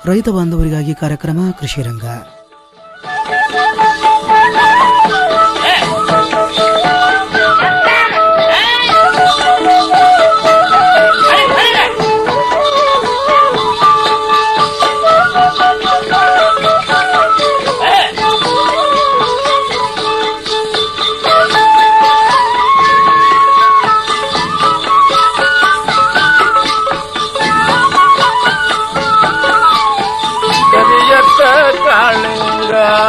ರೈತ ಬಾಂಧವರಿಗಾಗಿ ಕಾರ್ಯಕ್ರಮ ಕೃಷಿ ರಂಗ ಕರಿಯತ್ತ ಕಾಳಿಂಗ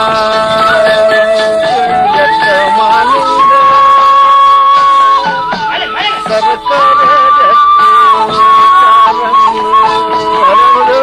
ಕರಿಯತ್ತ ಮಾಲಿಂಗ ಸರಸರ ರತ್ನ ಕಾಲಂಗು ಹರಡು.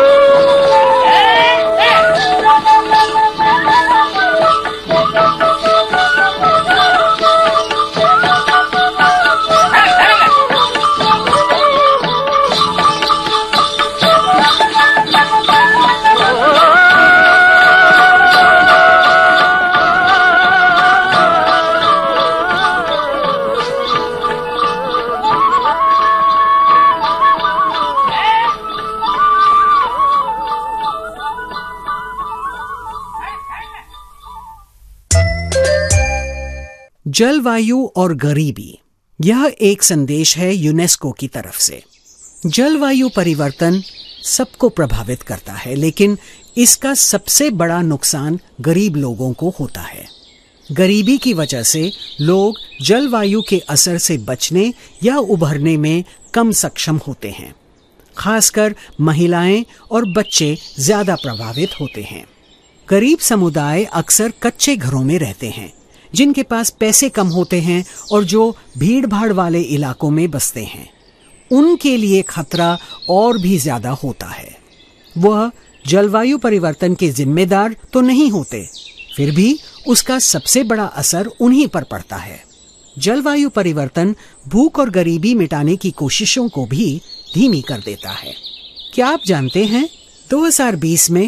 जलवायु और गरीबी यह एक संदेश है यूनेस्को की तरफ से जलवायु परिवर्तन सबको प्रभावित करता है लेकिन इसका सबसे बड़ा नुकसान गरीब लोगों को होता है गरीबी की वजह से लोग जलवायु के असर से बचने या उभरने में कम सक्षम होते हैं खासकर महिलाएं और बच्चे ज्यादा प्रभावित होते हैं गरीब समुदाय अक्सर कच्चे घरों में रहते हैं जिनके पास पैसे कम होते हैं और जो भीड़ भाड़ वाले इलाकों में बसते हैं उनके लिए खतरा और भी ज्यादा होता है वह जलवायु परिवर्तन के जिम्मेदार तो नहीं होते फिर भी उसका सबसे बड़ा असर उन्हीं पर पड़ता है जलवायु परिवर्तन भूख और गरीबी मिटाने की कोशिशों को भी धीमी कर देता है क्या आप जानते हैं 2020 में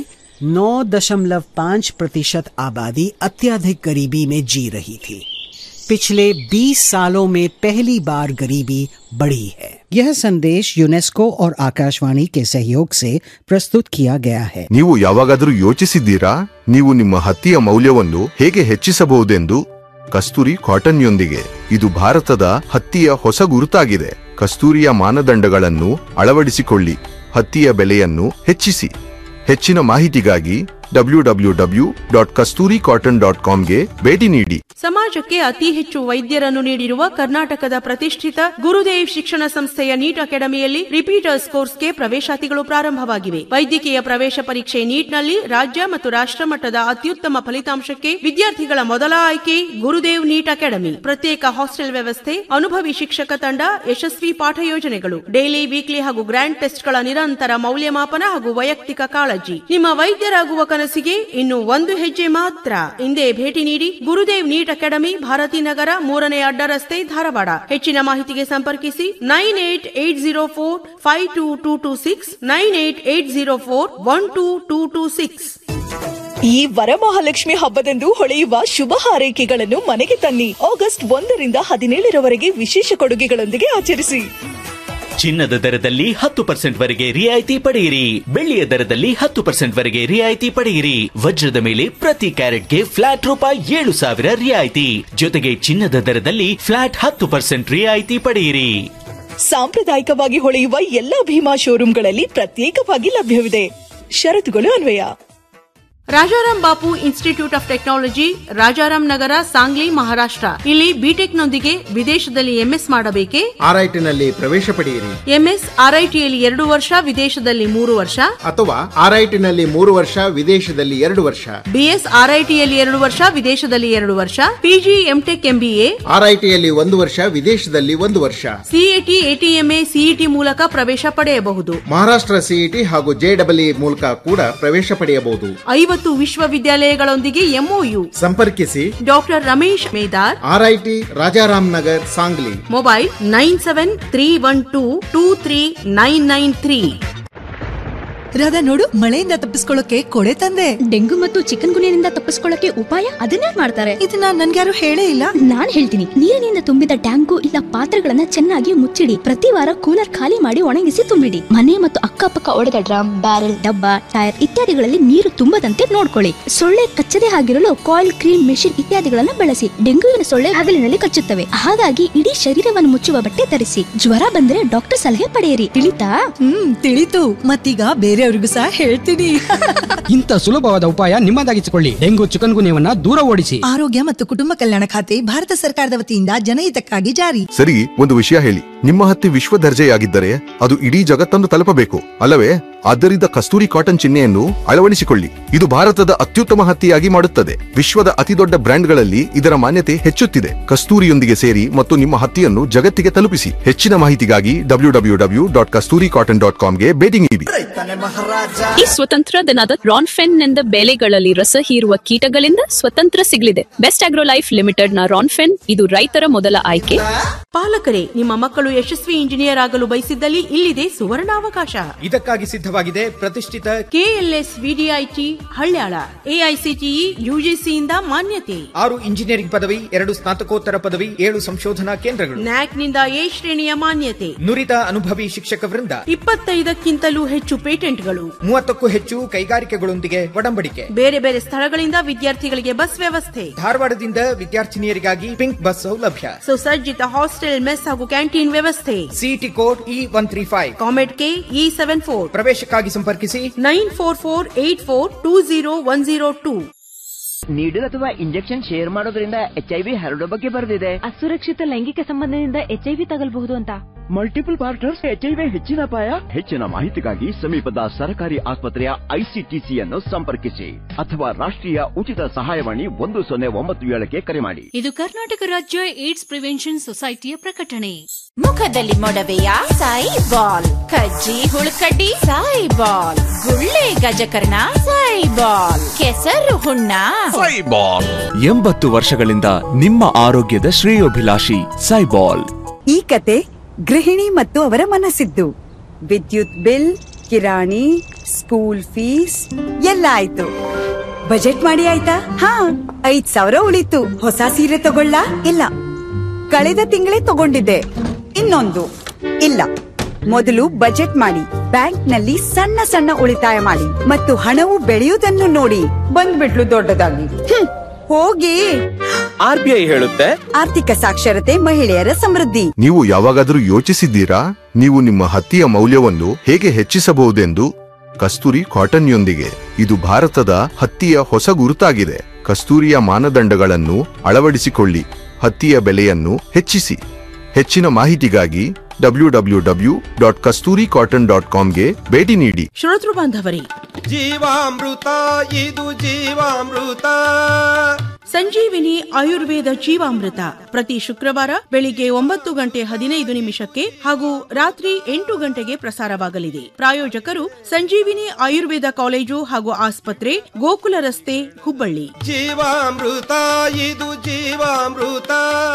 9.5 प्रतिशत आबादी अत्यधिक गरीबी में जी रही थी पिछले 20 सालों में पहली बार गरीबी बढ़ी है यह संदेश यूनेस्को और आकाशवाणी के सहयोग से प्रस्तुत किया गया है ನೀವು ಯಾವಾಗಾದರೂ ಯೋಚಿಸಿದ್ದೀರಾ ನೀವು ನಿಮ್ಮ ಹತ್ತಿಯ ಮೌಲ್ಯವನ್ನು ಹೇಗೆ ಹೆಚ್ಚಿಸಬಹುದೆಂದು ಕಸ್ತೂರಿ ಕಾಟನ್ಯೊಂದಿಗೆ ಇದು ಭಾರತದ ಹತ್ತಿಯ ಹೊಸ ಗುರುತಾಗಿದೆ ಕಸ್ತೂರಿಯ ಮಾನದಂಡಗಳನ್ನು ಅಳವಡಿಸಿಕೊಳ್ಳಿ ಹತ್ತಿಯ ಬೆಲೆಯನ್ನು ಹೆಚ್ಚಿಸಿ ಹೆಚ್ಚಿನ ಮಾಹಿತಿಗಾಗಿ W W W dot Kasturi cotton dot ಕಾಮ್ಗೆ ಭೇಟಿ ನೀಡಿ ಸಮಾಜಕ್ಕೆ ಅತಿ ಹೆಚ್ಚು ವೈದ್ಯರನ್ನು ನೀಡಿರುವ ಕರ್ನಾಟಕದ ಪ್ರತಿಷ್ಠಿತ ಗುರುದೇವ್ ಶಿಕ್ಷಣ ಸಂಸ್ಥೆಯ ನೀಟ್ ಅಕಾಡೆಮಿಯಲ್ಲಿ ರಿಪೀಟರ್ಸ್ ಕೋರ್ಸ್ಗೆ ಪ್ರವೇಶಾತಿಗಳು ಪ್ರಾರಂಭವಾಗಿವೆ ವೈದ್ಯಕೀಯ ಪ್ರವೇಶ ಪರೀಕ್ಷೆ ನೀಟ್ನಲ್ಲಿ ರಾಜ್ಯ ಮತ್ತು ರಾಷ್ಟ್ರ ಮಟ್ಟದ ಅತ್ಯುತ್ತಮ ಫಲಿತಾಂಶಕ್ಕೆ ವಿದ್ಯಾರ್ಥಿಗಳ ಮೊದಲ ಆಯ್ಕೆ ಗುರುದೇವ್ ನೀಟ್ ಅಕಾಡೆಮಿ ಪ್ರತ್ಯೇಕ ಹಾಸ್ಟೆಲ್ ವ್ಯವಸ್ಥೆ ಅನುಭವಿ ಶಿಕ್ಷಕ ತಂಡ ಯಶಸ್ವಿ ಪಾಠ ಯೋಜನೆಗಳು ಡೈಲಿ ವೀಕ್ಲಿ ಹಾಗೂ ಗ್ರ್ಯಾಂಡ್ ಟೆಸ್ಟ್ಗಳ ನಿರಂತರ ಮೌಲ್ಯಮಾಪನ ಹಾಗೂ ವೈಯಕ್ತಿಕ ಕಾಳಜಿ ನಿಮ್ಮ ವೈದ್ಯರಾಗುವ ಕನಸಿಗೆ ಇನ್ನು ಒಂದು ಹೆಜ್ಜೆ ಮಾತ್ರ ಹಿಂದೆ ಭೇಟಿ ನೀಡಿ ಗುರುದೇವ್ ನೀಟ್ ಅಕಾಡೆಮಿ ಭಾರತಿ ನಗರ ಮೂರನೇ ಅಡ್ಡ ರಸ್ತೆ ಧಾರವಾಡ ಹೆಚ್ಚಿನ ಮಾಹಿತಿಗೆ ಸಂಪರ್ಕಿಸಿ nine eight eight zero four five two two two six nine eight eight zero four one two two two six ಈ ವರಮಹಾಲಕ್ಷ್ಮಿ ಹಬ್ಬದಂದು ಹೊಳೆಯುವ ಶುಭ ಹಾರೈಕೆಗಳನ್ನು ಮನೆಗೆ ತನ್ನಿ ಆಗಸ್ಟ್ ಒಂದರಿಂದ ಹದಿನೇಳರವರೆಗೆ ವಿಶೇಷ ಕೊಡುಗೆಗಳೊಂದಿಗೆ ಆಚರಿಸಿ ಚಿನ್ನದ ದರದಲ್ಲಿ ಹತ್ತು ಪರ್ಸೆಂಟ್ ವರೆಗೆ ರಿಯಾಯಿತಿ ಪಡೆಯಿರಿ ಬೆಳ್ಳಿಯ ದರದಲ್ಲಿ ಹತ್ತು ಪರ್ಸೆಂಟ್ ವರೆಗೆ ರಿಯಾಯಿತಿ ಪಡೆಯಿರಿ ವಜ್ರದ ಮೇಲೆ ಪ್ರತಿ ಕ್ಯಾರೆಟ್ಗೆ ಫ್ಲಾಟ್ ರೂಪಾಯಿ ಏಳು ಸಾವಿರ ರಿಯಾಯಿತಿ ಜೊತೆಗೆ ಚಿನ್ನದ ದರದಲ್ಲಿ ಫ್ಲಾಟ್ ಹತ್ತು ಪರ್ಸೆಂಟ್ ರಿಯಾಯಿತಿ ಪಡೆಯಿರಿ ಸಾಂಪ್ರದಾಯಿಕವಾಗಿ ಹೊಳೆಯುವ ಎಲ್ಲಾ ಭೀಮಾ ಶೋರೂಮ್ಗಳಲ್ಲಿ ಪ್ರತ್ಯೇಕವಾಗಿ ಲಭ್ಯವಿದೆ ಷರತ್ತುಗಳು ಅನ್ವಯ Rajaram Bapu institute of technology Rajaram Nagar Sangli Maharashtra ಇಲ್ಲಿ ಬಿಟೆಕ್ ನೊಂದಿಗೆ ವಿದೇಶದಲ್ಲಿ ಎಂಎಸ್ ಮಾಡಬೇಕೆ ಆರ್ಐಟಿನಲ್ಲಿ ಪ್ರವೇಶ ಪಡೆಯಿರಿ ಎಂಎಸ್ ಆರ್ಐಟಿಯಲ್ಲಿ ಎರಡು ವರ್ಷ ವಿದೇಶದಲ್ಲಿ ಮೂರು ವರ್ಷ ಅಥವಾ ಆರ್ಐಟಿನಲ್ಲಿ ಮೂರು ವರ್ಷ ವಿದೇಶದಲ್ಲಿ ಎರಡು ವರ್ಷ ಬಿಎಸ್ ಆರ್ಐಟಿಯಲ್ಲಿ ಎರಡು ವರ್ಷ ವಿದೇಶದಲ್ಲಿ ಎರಡು ವರ್ಷ ಪಿಜಿ ಎಂಟೆಕ್ ಎಂಬಿಎ ಆರ್ಐಟಿಯಲ್ಲಿ ಒಂದು ವರ್ಷ ವಿದೇಶದಲ್ಲಿ ಒಂದು ವರ್ಷ ಸಿಎಟಿ ಎಟಿಎಂಎ ಸಿಇಟಿ ಮೂಲಕ ಪ್ರವೇಶ ಪಡೆಯಬಹುದು ಮಹಾರಾಷ್ಟ್ರ ಸಿಇಟಿ ಹಾಗೂ ಜೆಡಬ್ಲ್ಇ ಮೂಲಕ ಕೂಡ ಪ್ರವೇಶ ಪಡೆಯಬಹುದು ಐವತ್ತು ವಿಶ್ವವಿದ್ಯಾಲಯಗಳೊಂದಿಗೆ ಎಂಒಯು ಸಂಪರ್ಕಿಸಿ doctor Ramesh Medar RIT Rajaram Nagar Sangli mobile nine seven three one two two three nine nine three Radha ನೋಡು ಮಳೆಯಿಂದ ತಪ್ಪಿಸ್ಕೊಳ್ಳೋಕೆ ಕೊಡೆ ತಂದೆ ಡೆಂಗು ಮತ್ತು ಚಿಕನ್ ಗುನಿಯಿಂದ ತಪ್ಪಿಸ್ಕೊಳ್ಳಕ್ಕೆ ಉಪಾಯ ಅದನ್ನೇ ಮಾಡ್ತಾರೆ ಇದನ್ನ ನನ್ಗ್ಯಾರು ಹೇಳೇ ಇಲ್ಲ ನಾನ್ ಹೇಳ್ತೀನಿ ನೀರಿನಿಂದ ತುಂಬಿದ ಟ್ಯಾಂಕು ಇಲ್ಲ ಪಾತ್ರೆಗಳನ್ನ ಚೆನ್ನಾಗಿ ಮುಚ್ಚಿಡಿ ಪ್ರತಿ ವಾರ ಕೂಲರ್ ಖಾಲಿ ಮಾಡಿ ಒಣಗಿಸಿ ತುಂಬಿಡಿ ಮನೆ ಮತ್ತು ಅಕ್ಕಪಕ್ಕ ಒಡೆದ ಡ್ರಮ್ ಬ್ಯಾರೆಲ್ ಡಬ್ಬ ಟೈರ್ ಇತ್ಯಾದಿಗಳಲ್ಲಿ ನೀರು ತುಂಬದಂತೆ ನೋಡ್ಕೊಳ್ಳಿ ಸೊಳ್ಳೆ ಕಚ್ಚದೆ ಆಗಿರಲು ಕಾಯಿಲ್ ಕ್ರೀಮ್ ಮೆಷಿನ್ ಇತ್ಯಾದಿಗಳನ್ನ ಬಳಸಿ ಡೆಂಗುವಿನ ಸೊಳ್ಳೆ ಹಗಲಿನಲ್ಲಿ ಕಚ್ಚುತ್ತವೆ ಹಾಗಾಗಿ ಇಡೀ ಶರೀರವನ್ನು ಮುಚ್ಚುವ ಬಟ್ಟೆ ಧರಿಸಿ ಜ್ವರ ಬಂದ್ರೆ ಡಾಕ್ಟರ್ ಸಲಹೆ ಪಡೆಯಿರಿ ತಿಳಿತಾ ಹ್ಮ್ ತಿಳಿತು ಮತ್ತೀಗ ಬೇರೆಯವ್ರಿಗೂ ಸಹ ಹೇಳ್ತೀನಿ ಇಂಥ ಸುಲಭವಾದ ಉಪಾಯ ನಿಮ್ಮದಾಗಿಸಿಕೊಳ್ಳಿ ಡೆಂಗು ಚಿಕನ್ ಗುನ್ಯವನ್ನ ದೂರ ಓಡಿಸಿ ಆರೋಗ್ಯ ಮತ್ತು ಕುಟುಂಬ ಕಲ್ಯಾಣ ಖಾತೆ ಭಾರತ ಸರ್ಕಾರದ ವತಿಯಿಂದ ಜನಹಿತಕ್ಕಾಗಿ ಜಾರಿ ಸರಿ ಒಂದು ವಿಷಯ ಹೇಳಿ ನಿಮ್ಮ ಹತ್ತಿ ವಿಶ್ವ ದರ್ಜೆಯಾಗಿದ್ದರೆ ಅದು ಇಡೀ ಜಗತ್ತನ್ನು ತಲುಪಬೇಕು ಅಲ್ಲವೇ ಆದ್ದರಿಂದ ಕಸ್ತೂರಿ ಕಾಟನ್ ಚಿಹ್ನೆಯನ್ನು ಅಳವಡಿಸಿಕೊಳ್ಳಿ ಇದು ಭಾರತದ ಅತ್ಯುತ್ತಮ ಹತ್ತಿಯಾಗಿ ಮಾಡುತ್ತದೆ ವಿಶ್ವದ ಅತಿದೊಡ್ಡ ಬ್ರ್ಯಾಂಡ್ಗಳಲ್ಲಿ ಇದರ ಮಾನ್ಯತೆ ಹೆಚ್ಚುತ್ತಿದೆ ಕಸ್ತೂರಿಯೊಂದಿಗೆ ಸೇರಿ ಮತ್ತು ನಿಮ್ಮ ಹತ್ತಿಯನ್ನು ಜಗತ್ತಿಗೆ ತಲುಪಿಸಿ ಹೆಚ್ಚಿನ ಮಾಹಿತಿಗಾಗಿ W W W dot Kasturi cotton dot ಕಾಮ್ಗೆ ಭೇಟಿ ನೀಡಿ ಈ ಸ್ವತಂತ್ರ ದಿನದ ರಾನ್ಫೆನ್ ನಿಂದ ಬೆಳೆಗಳಲ್ಲಿ ರಸ ಹೀರುವ ಕೀಟಗಳಿಂದ ಸ್ವತಂತ್ರ ಸಿಗಲಿದೆ ಬೆಸ್ಟ್ ಆಗ್ರೋ ಲೈಫ್ ಲಿಮಿಟೆಡ್ ನ ರಾನ್ಫೆನ್ ಇದು ರೈತರ ಮೊದಲ ಆಯ್ಕೆ ಪಾಲಕರೇ ನಿಮ್ಮ ಮಕ್ಕಳು ಯಶಸ್ವಿ ಇಂಜಿನಿಯರ್ ಆಗಲು ಬಯಸಿದ್ದಲ್ಲಿ ಇಲ್ಲಿದೆ ಸುವರ್ಣಾವಕಾಶ ಇದಕ್ಕಾಗಿ ಸಿದ್ಧವಾಗಿದೆ ಪ್ರತಿಷ್ಠಿತ ಕೆಎಲ್ಎಸ್ ವಿಡಿಐಟಿ ಹಳ್ಯಾಳ ಎಐಸಿಟಿಇ ಯುಜಿಸಿಯಿಂದ ಮಾನ್ಯತೆ ಆರು ಇಂಜಿನಿಯರಿಂಗ್ ಪದವಿ ಎರಡು ಸ್ನಾತಕೋತ್ತರ ಪದವಿ ಏಳು ಸಂಶೋಧನಾ ಕೇಂದ್ರಗಳು ನ್ಯಾಕ್ನಿಂದ ಎ ಶ್ರೇಣಿಯ ಮಾನ್ಯತೆ ನುರಿತ ಅನುಭವಿ ಶಿಕ್ಷಕ ವೃಂದ ಇಪ್ಪತ್ತೈದಕ್ಕಿಂತಲೂ ಹೆಚ್ಚು ಪೇಟೆಂಟ್ಗಳು ಮೂವತ್ತಕ್ಕೂ ಹೆಚ್ಚು ಕೈಗಾರಿಕೆಗಳೊಂದಿಗೆ ಒಡಂಬಡಿಕೆ ಬೇರೆ ಬೇರೆ ಸ್ಥಳಗಳಿಂದ ವಿದ್ಯಾರ್ಥಿಗಳಿಗೆ ಬಸ್ ವ್ಯವಸ್ಥೆ ಧಾರವಾಡದಿಂದ ವಿದ್ಯಾರ್ಥಿನಿಯರಿಗಾಗಿ ಪಿಂಕ್ ಬಸ್ ಸೌಲಭ್ಯ ಸುಸಜ್ಜಿತ ಹಾಸ್ಟೆಲ್ ಮೆಸ್ ಹಾಗೂ ಕ್ಯಾಂಟೀನ್ ವ್ಯವಸ್ಥೆ city code E one three five COMEDK E seven four ಪ್ರವೇಶಕ್ಕಾಗಿ ಸಂಪರ್ಕಿಸಿ nine four four eight four two zero one zero two needle ಅಥವಾ ಇಂಜೆಕ್ಷನ್ ಶೇರ್ ಮಾಡೋದ್ರಿಂದ ಎಚ್ ಐ ವಿ ಹರಡೋ ಬಗ್ಗೆ ಬರೆದಿದೆ ಅಸುರಕ್ಷಿತ ಲೈಂಗಿಕ ಸಂಬಂಧದಿಂದ ಎಚ್ಐವಿ ತಗಲ್ಬಹುದು ಅಂತ multiple partners H I V ಹೆಚ್ಚಿನ ಅಪಾಯ ಹೆಚ್ಚಿನ ಮಾಹಿತಿಗಾಗಿ ಸಮೀಪದ ಸರ್ಕಾರಿ ಆಸ್ಪತ್ರೆಯ ಐಸಿಟಿಸಿಯನ್ನು ಸಂಪರ್ಕಿಸಿ ಅಥವಾ ರಾಷ್ಟ್ರೀಯ ಉಚಿತ ಸಹಾಯವಾಣಿ ಒಂದು ಸೊನ್ನೆ ಒಂಬತ್ತು ಏಳಕ್ಕೆ ಕರೆ ಮಾಡಿ ಇದು ಕರ್ನಾಟಕ ರಾಜ್ಯ ಏಡ್ಸ್ ಪ್ರಿವೆನ್ಷನ್ ಸೊಸೈಟಿಯ ಪ್ರಕಟಣೆ ಮುಖದಲ್ಲಿ ಮೊಡವೆಯ ಸಾಯಿ ಬಾಲ್ ಕಜ್ಜಿ ಹುಳುಕಡ್ಡಿ ಸಾಯಿ ಬಾಲ್ ಗುಳ್ಳೆ ಗಜಕರ್ಣ ಸಾಯಿ ಬಾಲ್ ಕೆಸರು ಹುಣ್ಣ ಸೈಬಾಲ್ ಎಂಬತ್ತು ವರ್ಷಗಳಿಂದ ನಿಮ್ಮ ಆರೋಗ್ಯದ ಶ್ರೇಯೋಭಿಲಾಷಿ ಸೈಬಾಲ್ ಈ ಕತೆ ಗೃಹಿಣಿ ಮತ್ತು ಅವರ ಮನಸ್ಸಿದ್ದು ವಿದ್ಯುತ್ ಬಿಲ್ ಕಿರಾಣಿ ಸ್ಕೂಲ್ ಫೀಸ್ ಎಲ್ಲ ಆಯ್ತು ಬಜೆಟ್ ಮಾಡಿ ಆಯ್ತಾ ಹಾ ಐದ್ ಸಾವಿರ ಉಳಿತು ಹೊಸ ಸೀರೆ ತಗೊಳ್ಳ ಇಲ್ಲ ಕಳೆದ ತಿಂಗಳೇ ತಗೊಂಡಿದ್ದೆ ಇನ್ನೊಂದು ಇಲ್ಲ ಮೊದಲು ಬಜೆಟ್ ಮಾಡಿ ಬ್ಯಾಂಕ್ನಲ್ಲಿ ಸಣ್ಣ ಸಣ್ಣ ಉಳಿತಾಯ ಮಾಡಿ ಮತ್ತು ಹಣವು ಬೆಳೆಯುವುದನ್ನು ನೋಡಿ ಬಂದ್ಬಿಟ್ಲು ದೊಡ್ಡದಾಗಿ ಹ್ಮ್, ಹೋಗಿ ಆರ್ ಬಿ ಐ ಹೇಳುತ್ತೆ ಆರ್ಥಿಕ ಸಾಕ್ಷರತೆ ಮಹಿಳೆಯರ ಸಮೃದ್ಧಿ ನೀವು ಯಾವಾಗಾದರೂ ಯೋಚಿಸಿದ್ದೀರಾ ನೀವು ನಿಮ್ಮ ಹತ್ತಿಯ ಮೌಲ್ಯವನ್ನು ಹೇಗೆ ಹೆಚ್ಚಿಸಬಹುದೆಂದು ಕಸ್ತೂರಿ ಕಾಟನ್ಯೊಂದಿಗೆ ಇದು ಭಾರತದ ಹತ್ತಿಯ ಹೊಸ ಗುರುತಾಗಿದೆ ಕಸ್ತೂರಿಯ ಮಾನದಂಡಗಳನ್ನು ಅಳವಡಿಸಿಕೊಳ್ಳಿ ಹತ್ತಿಯ ಬೆಲೆಯನ್ನು ಹೆಚ್ಚಿಸಿ ಹೆಚ್ಚಿನ ಮಾಹಿತಿಗಾಗಿ W W W dot Kasturi cotton dot ಕಾಮ್ಗೆ ಭೇಟಿ ನೀಡಿ ಶ್ರೋತೃ ಬಾಂಧವರೇ ಜೀವಾಮೃತ ಇದು ಜೀವಾಮೃತ ಸಂಜೀವಿನಿ ಆಯುರ್ವೇದ ಜೀವಾಮೃತ ಪ್ರತಿ ಶುಕ್ರವಾರ ಬೆಳಿಗ್ಗೆ ಒಂಬತ್ತು ಗಂಟೆ ಹದಿನೈದು ನಿಮಿಷಕ್ಕೆ ಹಾಗೂ ರಾತ್ರಿ ಎಂಟು ಗಂಟೆಗೆ ಪ್ರಸಾರವಾಗಲಿದೆ ಪ್ರಾಯೋಜಕರು ಸಂಜೀವಿನಿ ಆಯುರ್ವೇದ ಕಾಲೇಜು ಹಾಗೂ ಆಸ್ಪತ್ರೆ ಗೋಕುಲ ರಸ್ತೆ ಹುಬ್ಬಳ್ಳಿ ಜೀವಾಮೃತ ಇದು ಜೀವಾಮೃತ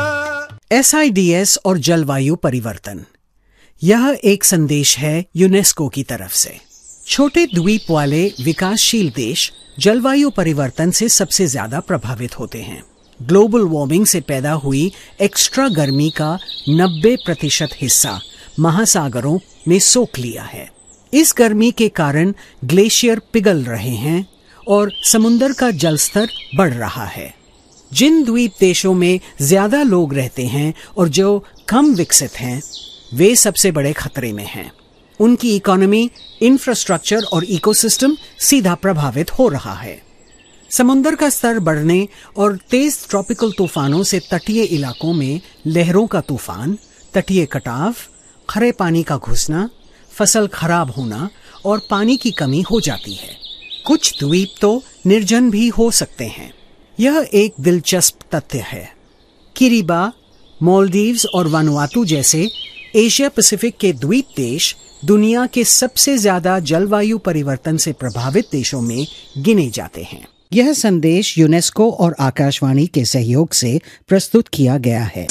एस और जलवायु परिवर्तन यह एक संदेश है यूनेस्को की तरफ से छोटे द्वीप वाले विकासशील देश जलवायु परिवर्तन से सबसे ज्यादा प्रभावित होते हैं ग्लोबल वार्मिंग से पैदा हुई एक्स्ट्रा गर्मी का 90 प्रतिशत हिस्सा महासागरों में सोख लिया है इस गर्मी के कारण ग्लेशियर पिघल रहे हैं और समुन्दर का जलस्तर बढ़ रहा है जिन द्वीप देशों में ज्यादा लोग रहते हैं और जो कम विकसित हैं वे सबसे बड़े खतरे में हैं उनकी इकोनॉमी इंफ्रास्ट्रक्चर और इकोसिस्टम सीधा प्रभावित हो रहा है समुन्दर का स्तर बढ़ने और तेज ट्रॉपिकल तूफानों से तटीय इलाकों में लहरों का तूफान तटीय कटाव खरे पानी का घुसना फसल खराब होना और पानी की कमी हो जाती है कुछ द्वीप तो निर्जन भी हो सकते हैं यह एक दिलचस्प तथ्य है किरीबा मालदीव्स और वानुआतू जैसे एशिया पैसिफिक के द्वीप देश दुनिया के सबसे ज्यादा जलवायु परिवर्तन से प्रभावित देशों में गिने जाते हैं यह संदेश यूनेस्को और आकाशवाणी के सहयोग से प्रस्तुत किया गया है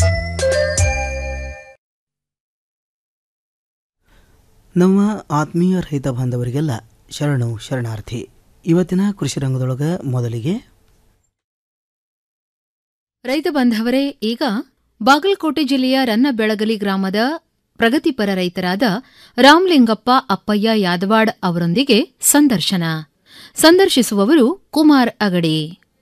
ನಮ್ಮ ಆತ್ಮೀಯ ರೈತ ಬಾಂಧವರಿಗೆಲ್ಲ ಶರಣು ಶರಣಾರ್ಥಿ ಇವತ್ತಿನ ಕೃಷಿ ರಂಗದೊಳಗ ಮೊದಲಿಗೆ ರೈತ ಬಾಂಧವರೇ ಈಗ ಬಾಗಲಕೋಟೆ ಜಿಲ್ಲೆಯ ರನ್ನಬೆಳಗಲಿ ಗ್ರಾಮದ ಪ್ರಗತಿಪರ ರೈತರಾದ ರಾಮಲಿಂಗಪ್ಪ ಅಪ್ಪಯ್ಯ ಯಾದವಾಡ್ ಅವರೊಂದಿಗೆ ಸಂದರ್ಶನ ಸಂದರ್ಶಿಸುವವರು ಕುಮಾರ್ ಅಗಡಿ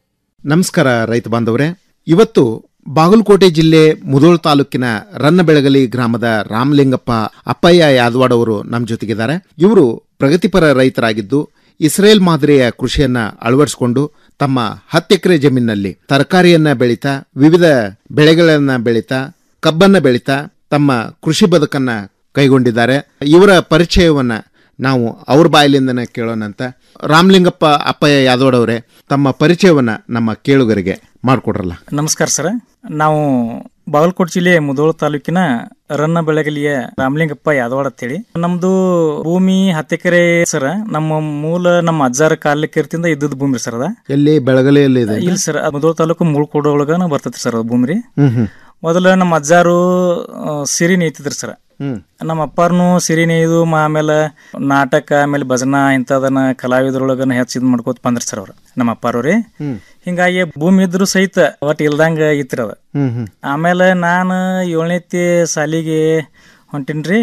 ನಮಸ್ಕಾರ ರೈತ ಬಾಂಧವರೇ ಇವತ್ತು ಬಾಗಲಕೋಟೆ ಜಿಲ್ಲೆ ಮುದೋಳ್ ತಾಲೂಕಿನ ರನ್ನಬೆಳಗಲಿ ಗ್ರಾಮದ ರಾಮಲಿಂಗಪ್ಪ ಅಪ್ಪಯ್ಯ ಯಾದವಾಡ್ ಅವರು ನಮ್ಮ ಜೊತೆಗಿದ್ದಾರೆ ಇವರು ಪ್ರಗತಿಪರ ರೈತರಾಗಿದ್ದು ಇಸ್ರೇಲ್ ಮಾದರಿಯ ಕೃಷಿಯನ್ನ ಅಳವಡಿಸಿಕೊಂಡು ತಮ್ಮ ಹತ್ತು ಎಕರೆ ಜಮೀನಿನಲ್ಲಿ ತರಕಾರಿಯನ್ನ ಬೆಳೀತಾ ವಿವಿಧ ಬೆಳೆಗಳನ್ನ ಬೆಳೀತಾ ಕಬ್ಬನ್ನ ಬೆಳೀತಾ ತಮ್ಮ ಕೃಷಿ ಬದುಕನ್ನ ಕೈಗೊಂಡಿದ್ದಾರೆ ಇವರ ಪರಿಚಯವನ್ನ ನಾವು ಅವ್ರ ಬಾಯಲಿಂದನೇ ಕೇಳೋಣಂತ ರಾಮಲಿಂಗಪ್ಪ ಅಪ್ಪಯ್ಯ ಯಾದವಾಡ್ ಅವರೇ ತಮ್ಮ ಪರಿಚಯವನ್ನ ನಮ್ಮ ಕೇಳುಗರಿಗೆ ಮಾಡಿಕೊಡ್ರಲ್ಲ ನಮಸ್ಕಾರ ಸರ್ ನಾವು ಬಾಗಲಕೋಟೆ ಜಿಲ್ಲೆ ಮುದೋಳ ತಾಲೂಕಿನ ರನ್ನ ಬೆಳಗಲಿಯ ರಾಮಲಿಂಗಪ್ಪ ಯಾದವಾಡ ಅಂತೇಳಿ ನಮ್ದು ಭೂಮಿ ಹತ್ತು ಎಕರೆ ಸರ್ ನಮ್ಮ ಮೂಲ ನಮ್ಮ ಅಜ್ಜಾರ ಕಾಲಕ್ಕೆ ಇರ್ತಿಂದ ಇದ್ದದ ಭೂಮಿ ಸರ್ ಅದ ಎಲ್ಲಿ ಬೆಳಗಲಿಯಲ್ಲಿ ಇದೆ ಇಲ್ಲ ಸರ್ ಮುದೋಳ ತಾಲೂಕು ಮುಳ್ಕೋಡ ಒಳಗ ಬರ್ತೈತಿ ಸರ್ ಅದು ಭೂಮಿ ರೀ ಹ್ಮ್ ಹ್ಮ್ ಮೊದಲ ನಮ್ಮ ಅಜ್ಜಾರು ಆ, ಸಿರಿ ನೇಯ್ತಿದ್ರು ಸರ್ ಹ್ಮ್ ನಮ್ಮ ಅಪ್ಪಾರ್ನು ಸಿರಿ ನೇಯ್ದು ಮ- ಆಮೇಲೆ ನಾಟಕ ಆಮೇಲೆ ಭಜನಾ ಇಂಥದನ್ನ ಕಲಾವಿದರೊಳಗನ ಹೆಚ್ಚು ಇದು ಮಾಡ್ಕೋತ ಬಂದ್ರಿ ಸರ್ ಅವ್ರು ನಮ್ಮ ಅಪ್ಪಾರವ್ರಿ ಹ್ಮ್ ಹಿಂಗಾಗಿ ಭೂಮಿ ಇದ್ರು ಸಹಿತ ಒಟ್ಟು ಇಲ್ದಂಗ ಇತ್ರಿ ಅದ ಹ್ಮ್ ಹ್ಮ್ ಆಮೇಲೆ ನಾನು ಏಳನೇತಿ ಸಾಲಿಗೆ ಹೊಂಟಿನ್ರಿ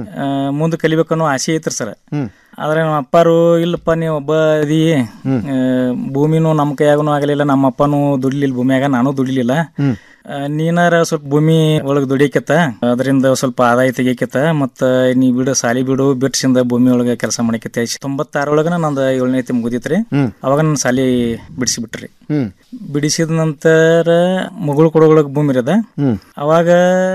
ಮುಂದೆ ಕಲಿಬೇಕನ್ನೋ ಆಸೆ ಐತ್ರಿ ಸರ್ ಹ್ಮ್ ಆದ್ರೆ ನಮ್ಮ ಅಪ್ಪಾರು ಇಲ್ಲಪ್ಪ ನೀವು ಒಬ್ಬ ಅದಿ ಆ, ಭೂಮಿನೂ ನಮ್ಮ ಕೈಯಾಗನು ಆಗಲಿಲ್ಲ ನಮ್ಮ ಅಪ್ಪನೂ ದುಡಿಲಿಲ್ಲ ಭೂಮಿಯಾಗ ನಾನು ದುಡಿಲಿಲ್ಲ ಹ್ಮ್ ಆ, ನೀನಾರ ಸ್ವಲ್ಪ ಭೂಮಿ ಒಳಗೆ ದುಡಿಯಕತ್ತ ಅದರಿಂದ ಸ್ವಲ್ಪ ಆದಾಯ ತೆಗಿಯಕತ್ತ ಮತ್ತ ನೀ ಬಿಡು ಸಾಲಿ ಬಿಡು ಬಿಟ್ಸಿಂದ ಭೂಮಿ ಒಳಗೆ ಕೆಲಸ ಮಾಡಕತ್ತ ತೊಂಬತ್ತಾರೊಳಗನ ನಂದು ಏಳನೇತಿ ಮುಗಿದಿತ್ರಿ ಹ್ಮ್. ಅವಾಗ ನನ್ನ ಸಾಲಿ ಬಿಡಿಸಿ ಬಿಟ್ರಿ ಹ್ಮ್ ಬಿಡಿಸಿದ ನಂತರ ಮುಗುಳು ಕೊಡೊಳಗೆ ಭೂಮಿ ಇರದ ಹ್ಮ್ ಅವಾಗ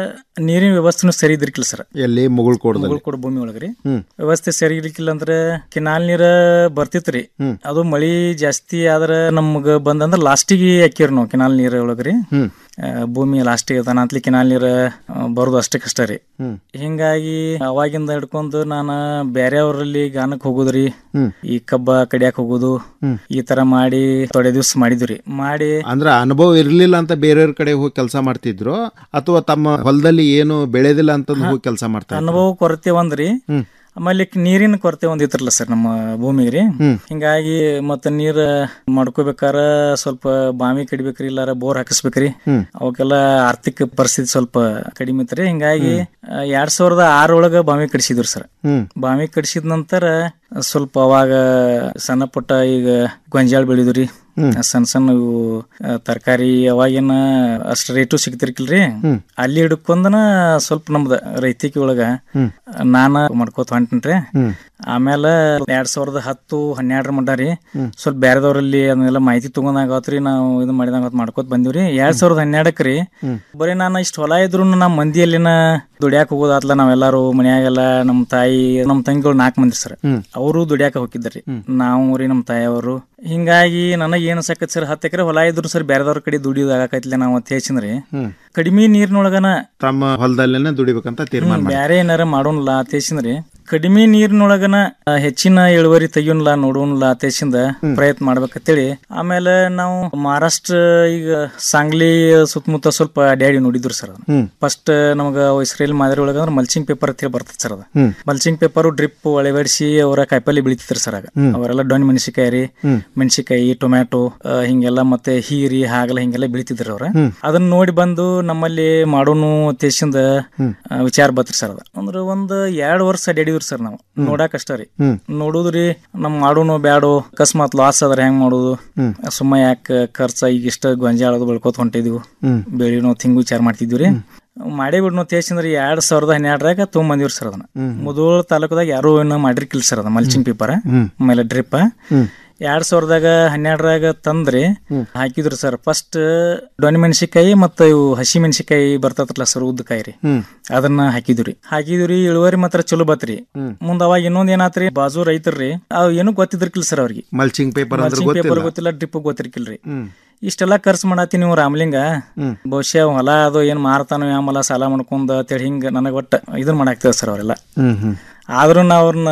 ನೀರಿನ ವ್ಯವಸ್ಥೆನೂ ಸರಿ ಇದ್ರಿಕಿಲ್ಲ ಸರ್ ಎಲ್ಲಿ ಮುಗುಳ್ ಕೊಡದಲ್ಲಿ ಮುಗುಳು ಕೊಡ ಭೂಮಿ ಒಳಗ್ರಿ ಹ್ಮ್ ವ್ಯವಸ್ಥೆ ಸರಿ ಇರ್ಲಿಕ್ಕಿಲ್ಲ ಅಂದ್ರೆ ಕೆನಾಲ್ ನೀರ ಬರ್ತಿತ್ರಿ ಹ್ಮ್. ಅದು ಮಳಿ ಜಾಸ್ತಿ ಆದ್ರ ನಮ್ಗ ಬಂದಂದ್ರ ಲಾಸ್ಟಿಗೆ ಹಾಕಿರಿ ನಾವು ಕೆನಾಲ್ ನೀರ್ ಒಳಗ್ರಿ ಹ್ಮ್ ಆ, ಭೂಮಿ ಲಾಸ್ಟಿಗೆ ಅದಾನ ಅಂತಲಿ ಕೆನಾಲ್ ನೀರ ಆ, ಬರೋದು ಅಷ್ಟಕ್ಕಷ್ಟ ರೀ ಹ್ಮ್ ಹಿಂಗಾಗಿ ಅವಾಗಿಂದ ಹಿಡ್ಕೊಂಡು ನಾನು ಬೇರೆಯವರಲ್ಲಿ ಗಾನಕ್ ಹೋಗುದ್ರಿ ಹ್ಮ್. ಈ ಕಬ್ಬ ಕಡಿಯಾಕ್ ಹೋಗುದು ಹ್ಮ್. ಈ ತರ ಮಾಡಿ ತೊಡೆ ದಿವ್ಸ ಮಾಡಿದ್ರಿ ಮಾಡಿ ಅಂದ್ರ ಅನುಭವ ಇರ್ಲಿಲ್ಲ ಅಂತ ಬೇರೆಯವ್ರ ಕಡೆ ಹೋಗಿ ಕೆಲಸ ಮಾಡ್ತಿದ್ರು ಅಥವಾ ತಮ್ಮ ಹೊಲದಲ್ಲಿ ಏನು ಬೆಳೆದಿಲ್ಲ ಅಂತಂದು ಹೋಗಿ ಕೆಲಸ ಮಾಡ್ತಾ ಇದ್ರು? ಅನುಭವ ಕೊರತೆ ಒಂದ್ರಿ ಹ್ಮ್. ಆಮೇಲೆ ನೀರಿನ ಕೊರತೆ ಒಂದ್ ಇತ್ರಲ್ಲ ಸರ್ ನಮ್ಮ ಭೂಮಿಗೆ ರೀ ಹ್ಮ್. ಹಿಂಗಾಗಿ ಮತ್ತ ನೀರ್ ಮಾಡ್ಕೋಬೇಕಾರ ಸ್ವಲ್ಪ ಬಾವಿ ಕಡಿಬೇಕ್ರಿ ಇಲ್ಲಾರ ಬೋರ್ ಹಾಕಿಸ್ಬೇಕ್ರಿ ಹ್ಮ್. ಅವಕ್ಕೆಲ್ಲ ಆರ್ಥಿಕ ಪರಿಸ್ಥಿತಿ ಸ್ವಲ್ಪ ಕಡಿಮೆ ಇತ್ರಿ ಹಿಂಗಾಗಿ ಆ, ಎರಡ್ ಸಾವಿರದ ಆರೊಳಗ ಬಾವಿ ಕಡಿಸಿದ್ರು ಸರ್ ಹ್ಮ್ ಬಾವಿ ಕಡಿಸಿದ ನಂತರ ಸ್ವಲ್ಪ ಅವಾಗ ಸಣ್ಣ ಪುಟ್ಟ ಈಗ ಗೊಂಜಾಳ ಬೆಳಿದ್ರಿ ಹ್ಮ್. ಸಣ್ಣ ಸಣ್ಣ ಇವು ತರಕಾರಿ ಅವಾಗೇನ ಅಷ್ಟ್ ರೇಟು ಸಿಗ್ತಿರ್ಕಿಲ್ರಿ ಹ್ಮ್. ಅಲ್ಲಿ ಹಿಡ್ಕೊಂಡನ ಸ್ವಲ್ಪ ನಮ್ದ ರೈತಿಕೆ ಒಳಗ ಹ್ಮ್. ನಾನ ಮಾಡ್ಕೋತ ಹೊಂಟನ್ರಿ ಹ್ಮ್. ಆಮೇಲೆ ಎರಡ್ ಸಾವಿರದ ಹತ್ತು ಹನ್ನೆರಡರ ಮಟ್ಟ ರೀ ಹ್ಮ್. ಸ್ವಲ್ಪ ಬೇರೆದವ್ರಲ್ಲಿ ಅದನ್ನೆಲ್ಲ ಮಾಹಿತಿ ತಗೊಂಡಾಗತ್ರಿ ನಾವು ಇದು ಮಾಡಿದಂಗ ಮಾಡ್ಕೋತ ಬಂದಿವ್ರಿ ಎರಡ್ ಸಾವಿರದ ಹನ್ನೆರಡಕ್ಕೆ ರೀ ಹ್ಮ್. ಬರೀ ನಾನು ಇಷ್ಟ ಹೊಲ ಇದ್ರು ನಮ್ಮ ಮಂದಿಯಲ್ಲಿನ ದುಡ್ಯಾಕ ಹೋಗೋದಾತ್ಲ ನಾವೆಲ್ಲಾರು ಮನ್ಯಾಗೆಲ್ಲ ನಮ್ಮ ತಾಯಿ ನಮ್ಮ ತಂಗಿಗಳು ನಾಲ್ಕು ಮಂದಿ ಸರ್ ಹ್ಮ್. ಅವರು ದುಡ್ಯಾಕ ಹೋಗಿದ್ದಾರಿ ಹ್ಮ್. ನಾವು ರೀ ನಮ್ಮ ತಾಯಿಯವರು ಹಿಂಗಾಗಿ ನನಗೆ ಏನು ಸಾಕತ್ ಸರ್ ಹತ್ತು ಎಕರೆ ಹೊಲ ಇದ್ರು ಸರ್ ಬೇರೆದವ್ರ ಕಡೆ ದುಡಿಯೋದಾಗೈತಿಲ್ಲ ನಾವು ಅಂತ ಹೇಳ್ಸಿನ್ರಿ ಹ್ಮ್. ಕಡಿಮೆ ನೀರಿನೊಳಗನ ತಮ್ಮ ಹೊಲದಲ್ಲೇನೆ ದುಡಿಬೇಕಂತ ತೀರ್ಮಾನ ಮಾಡಿ ಬ್ಯಾರೆ ಏನಾರ ಮಾಡೋಣಲ್ಲ ಅತೇಶಿಂದ್ರಿ ಕಡಿಮೆ ನೀರಿನೊಳಗನ ಆ, ಹೆಚ್ಚಿನ ಇಳುವರಿ ತೆಗಿಯೋನ್ಲ ನೋಡೋನ್ಲ ಅತೇಶಿಂದ ಪ್ರಯತ್ನ ಮಾಡ್ಬೇಕಂತೇಳಿ ಆಮೇಲೆ ನಾವು ಮಹಾರಾಷ್ಟ್ರ ಈಗ ಸಾಂಗ್ಲಿ ಸುತ್ತಮುತ್ತ ಸ್ವಲ್ಪ ಅಡ್ಯಾಡಿ ನೋಡಿದ್ರು ಸರ್ ಹ್ಮ್. ಫಸ್ಟ್ ನಮಗ ಇಸ್ರೇಲ್ ಮಾದರಿ ಒಳಗ ಅಂದ್ರೆ ಮಲ್ಚಿಂಗ್ ಪೇಪರ್ ಅಂತ ಹೇಳಿ ಬರ್ತದೆ ಸರ್ ಅದ ಹ್ಮ್. ಮಲ್ಚಿಂಗ್ ಪೇಪರ್ ಡ್ರಿಪ್ ಒಳಗಡಿಸಿ ಅವರ ಕಾಯಿಪಲ್ಲೆ ಬೆಳಿತಿದ್ರು ಸರ್ ಆಗ ಹ್ಮ್. ಅವರೆಲ್ಲ ಡೊಣ್ ಮೆಣಸಿಕಾಯಿ ರೀ ಹ್ಮ್. ಮೆಣಸಿಕಾಯಿ ಟೊಮ್ಯಾಟೊ ಆ, ಹಿಂಗೆಲ್ಲ ಮತ್ತೆ ಹೀರಿ ಹಾಗಲ ಹಿಂಗೆಲ್ಲ ಬೆಳಿತಿದ್ರು ಅವ್ರ ಹ್ಮ್. ಅದನ್ನ ನೋಡಿ ಬಂದು ನಮ್ಮಲ್ಲಿ ಮಾಡೋನು ಉದ್ದೇಶದಿಂದ ಹ್ಮ್. ಆ, ವಿಚಾರ ಬತ್ರಿ ಸರ್ ಅದ ಅಂದ್ರೆ ಒಂದ್ ಎರಡ್ ವರ್ಷ ಅಡ್ಯಾಡಿದ್ರಿ ಸರ್ ನಾವು ನೋಡಾಕ ಅಷ್ಟ ರೀ ಹ್ಮ್. ನೋಡುದ್ರಿ ನಮ್ ಮಾಡೋನು ಬ್ಯಾಡೋ ಅಕಸ್ಮಾತ್ ಲಾಸ್ ಆದ್ರೆ ಹೆಂಗ್ ಮಾಡೋದು ಹ್ಮ್. ಸುಮ್ಮ ಯಾಕೆ ಖರ್ಚ ಈಗ ಇಷ್ಟ ಗೊಂಜಾಳದು ಬೆಳ್ಕೊತ ಹೊಂಟಿದ್ವು ಹ್ಮ್. ಬೆಳಿನೋ ಹಿಂಗ್ ವಿಚಾರ ಮಾಡ್ತಿದ್ವಿ ರೀ ಮಾಡೇ ಬಿಡ್ನೋ ತೇಸಂದ್ರೆ ಎರಡ್ ಸಾವಿರದ ಹನ್ನೆರಡರಾಗ ತೊಗೊಂಬಂದಿವ್ರಿ ಸರ್ ಅದನ್ನ ಹ್ಮ್. ಮುದೋಳ ತಾಲೂಕದಾಗ ಯಾರು ಇನ್ನ ಮಾಡಿರ್ಕಿಲ್ಲ ಸರ್ ಅದ ಮಲ್ಚಿಂಗ್ ಪೇಪರ್ ಹ್ಮ್. ಆಮೇಲೆ ಡ್ರಿಪ್ ಹ್ಮ್. ಎರಡ್ ಸಾವಿರದಾಗ ಹನ್ನೆರಡರಾಗ ತಂದ್ರಿ ಹ್ಮ್. ಹಾಕಿದ್ರು ಸರ್ ಫಸ್ಟ್ ಡೊಣ್ ಮೆಣಸಿಕಾಯಿ ಮತ್ತ ಇವು ಹಸಿ ಮೆಣಸಿಕಾಯಿ ಬರ್ತತ್ರಲ್ಲ ಸರ್ ಉದ್ದಕಾಯಿ ರೀ ಹ್ಮ್. ಅದನ್ನ ಹಾಕಿದ್ರಿ ಹಾಕಿದ್ರಿ ಇಳುವರಿ ಮಾತ್ರ ಚಲೋ ಬತ್ರಿ ಹ್ಮ್. ಮುಂದ ಅವಾಗ ಇನ್ನೊಂದ್ ಏನಾತ್ರಿ ಬಾಜು ರೈತರ್ರಿ ಅವ್ ಏನು ಗೊತ್ತಿದ್ರಕಿಲ್ ಸರ್ ಅವ್ರಿಗೆ ಮಲ್ಚಿಂಗ್ ಪೇಪರ್ ಅಂದ್ರೆ ಮಲ್ಚಿಂಗ್ ಪೇಪರ್ ಗೊತ್ತಿಲ್ಲ ಗೊತ್ತಿಲ್ಲ ಡ್ರಿಪ್ ಗೊತ್ತಿರ್ಕಿಲ್ರಿ ಹ್ಮ್. ಇಷ್ಟೆಲ್ಲ ಖರ್ಚು ಮಾಡತ್ತಿ ನೀವು ರಾಮಲಿಂಗ ಹ್ಮ್. ಬಹುಶಃ ಹೊಲ ಅದು ಏನ್ ಮಾರ್ತಾನೋ ಯಾಮಲ ಸಾಲ ಮಾಡ್ಕೊಂಡ್ ಅಂತೇಳಿ ಹಿಂಗ ನನಗ ಒಟ್ಟ ಇದನ್ ಮಾಡಾಕ್ತೇವೆ ಸರ್ ಅವರೆಲ್ಲ ಹ್ಮ್ ಹ್ಮ್ ಆದ್ರೂ ನಾ ಅವ್ರನ್ನ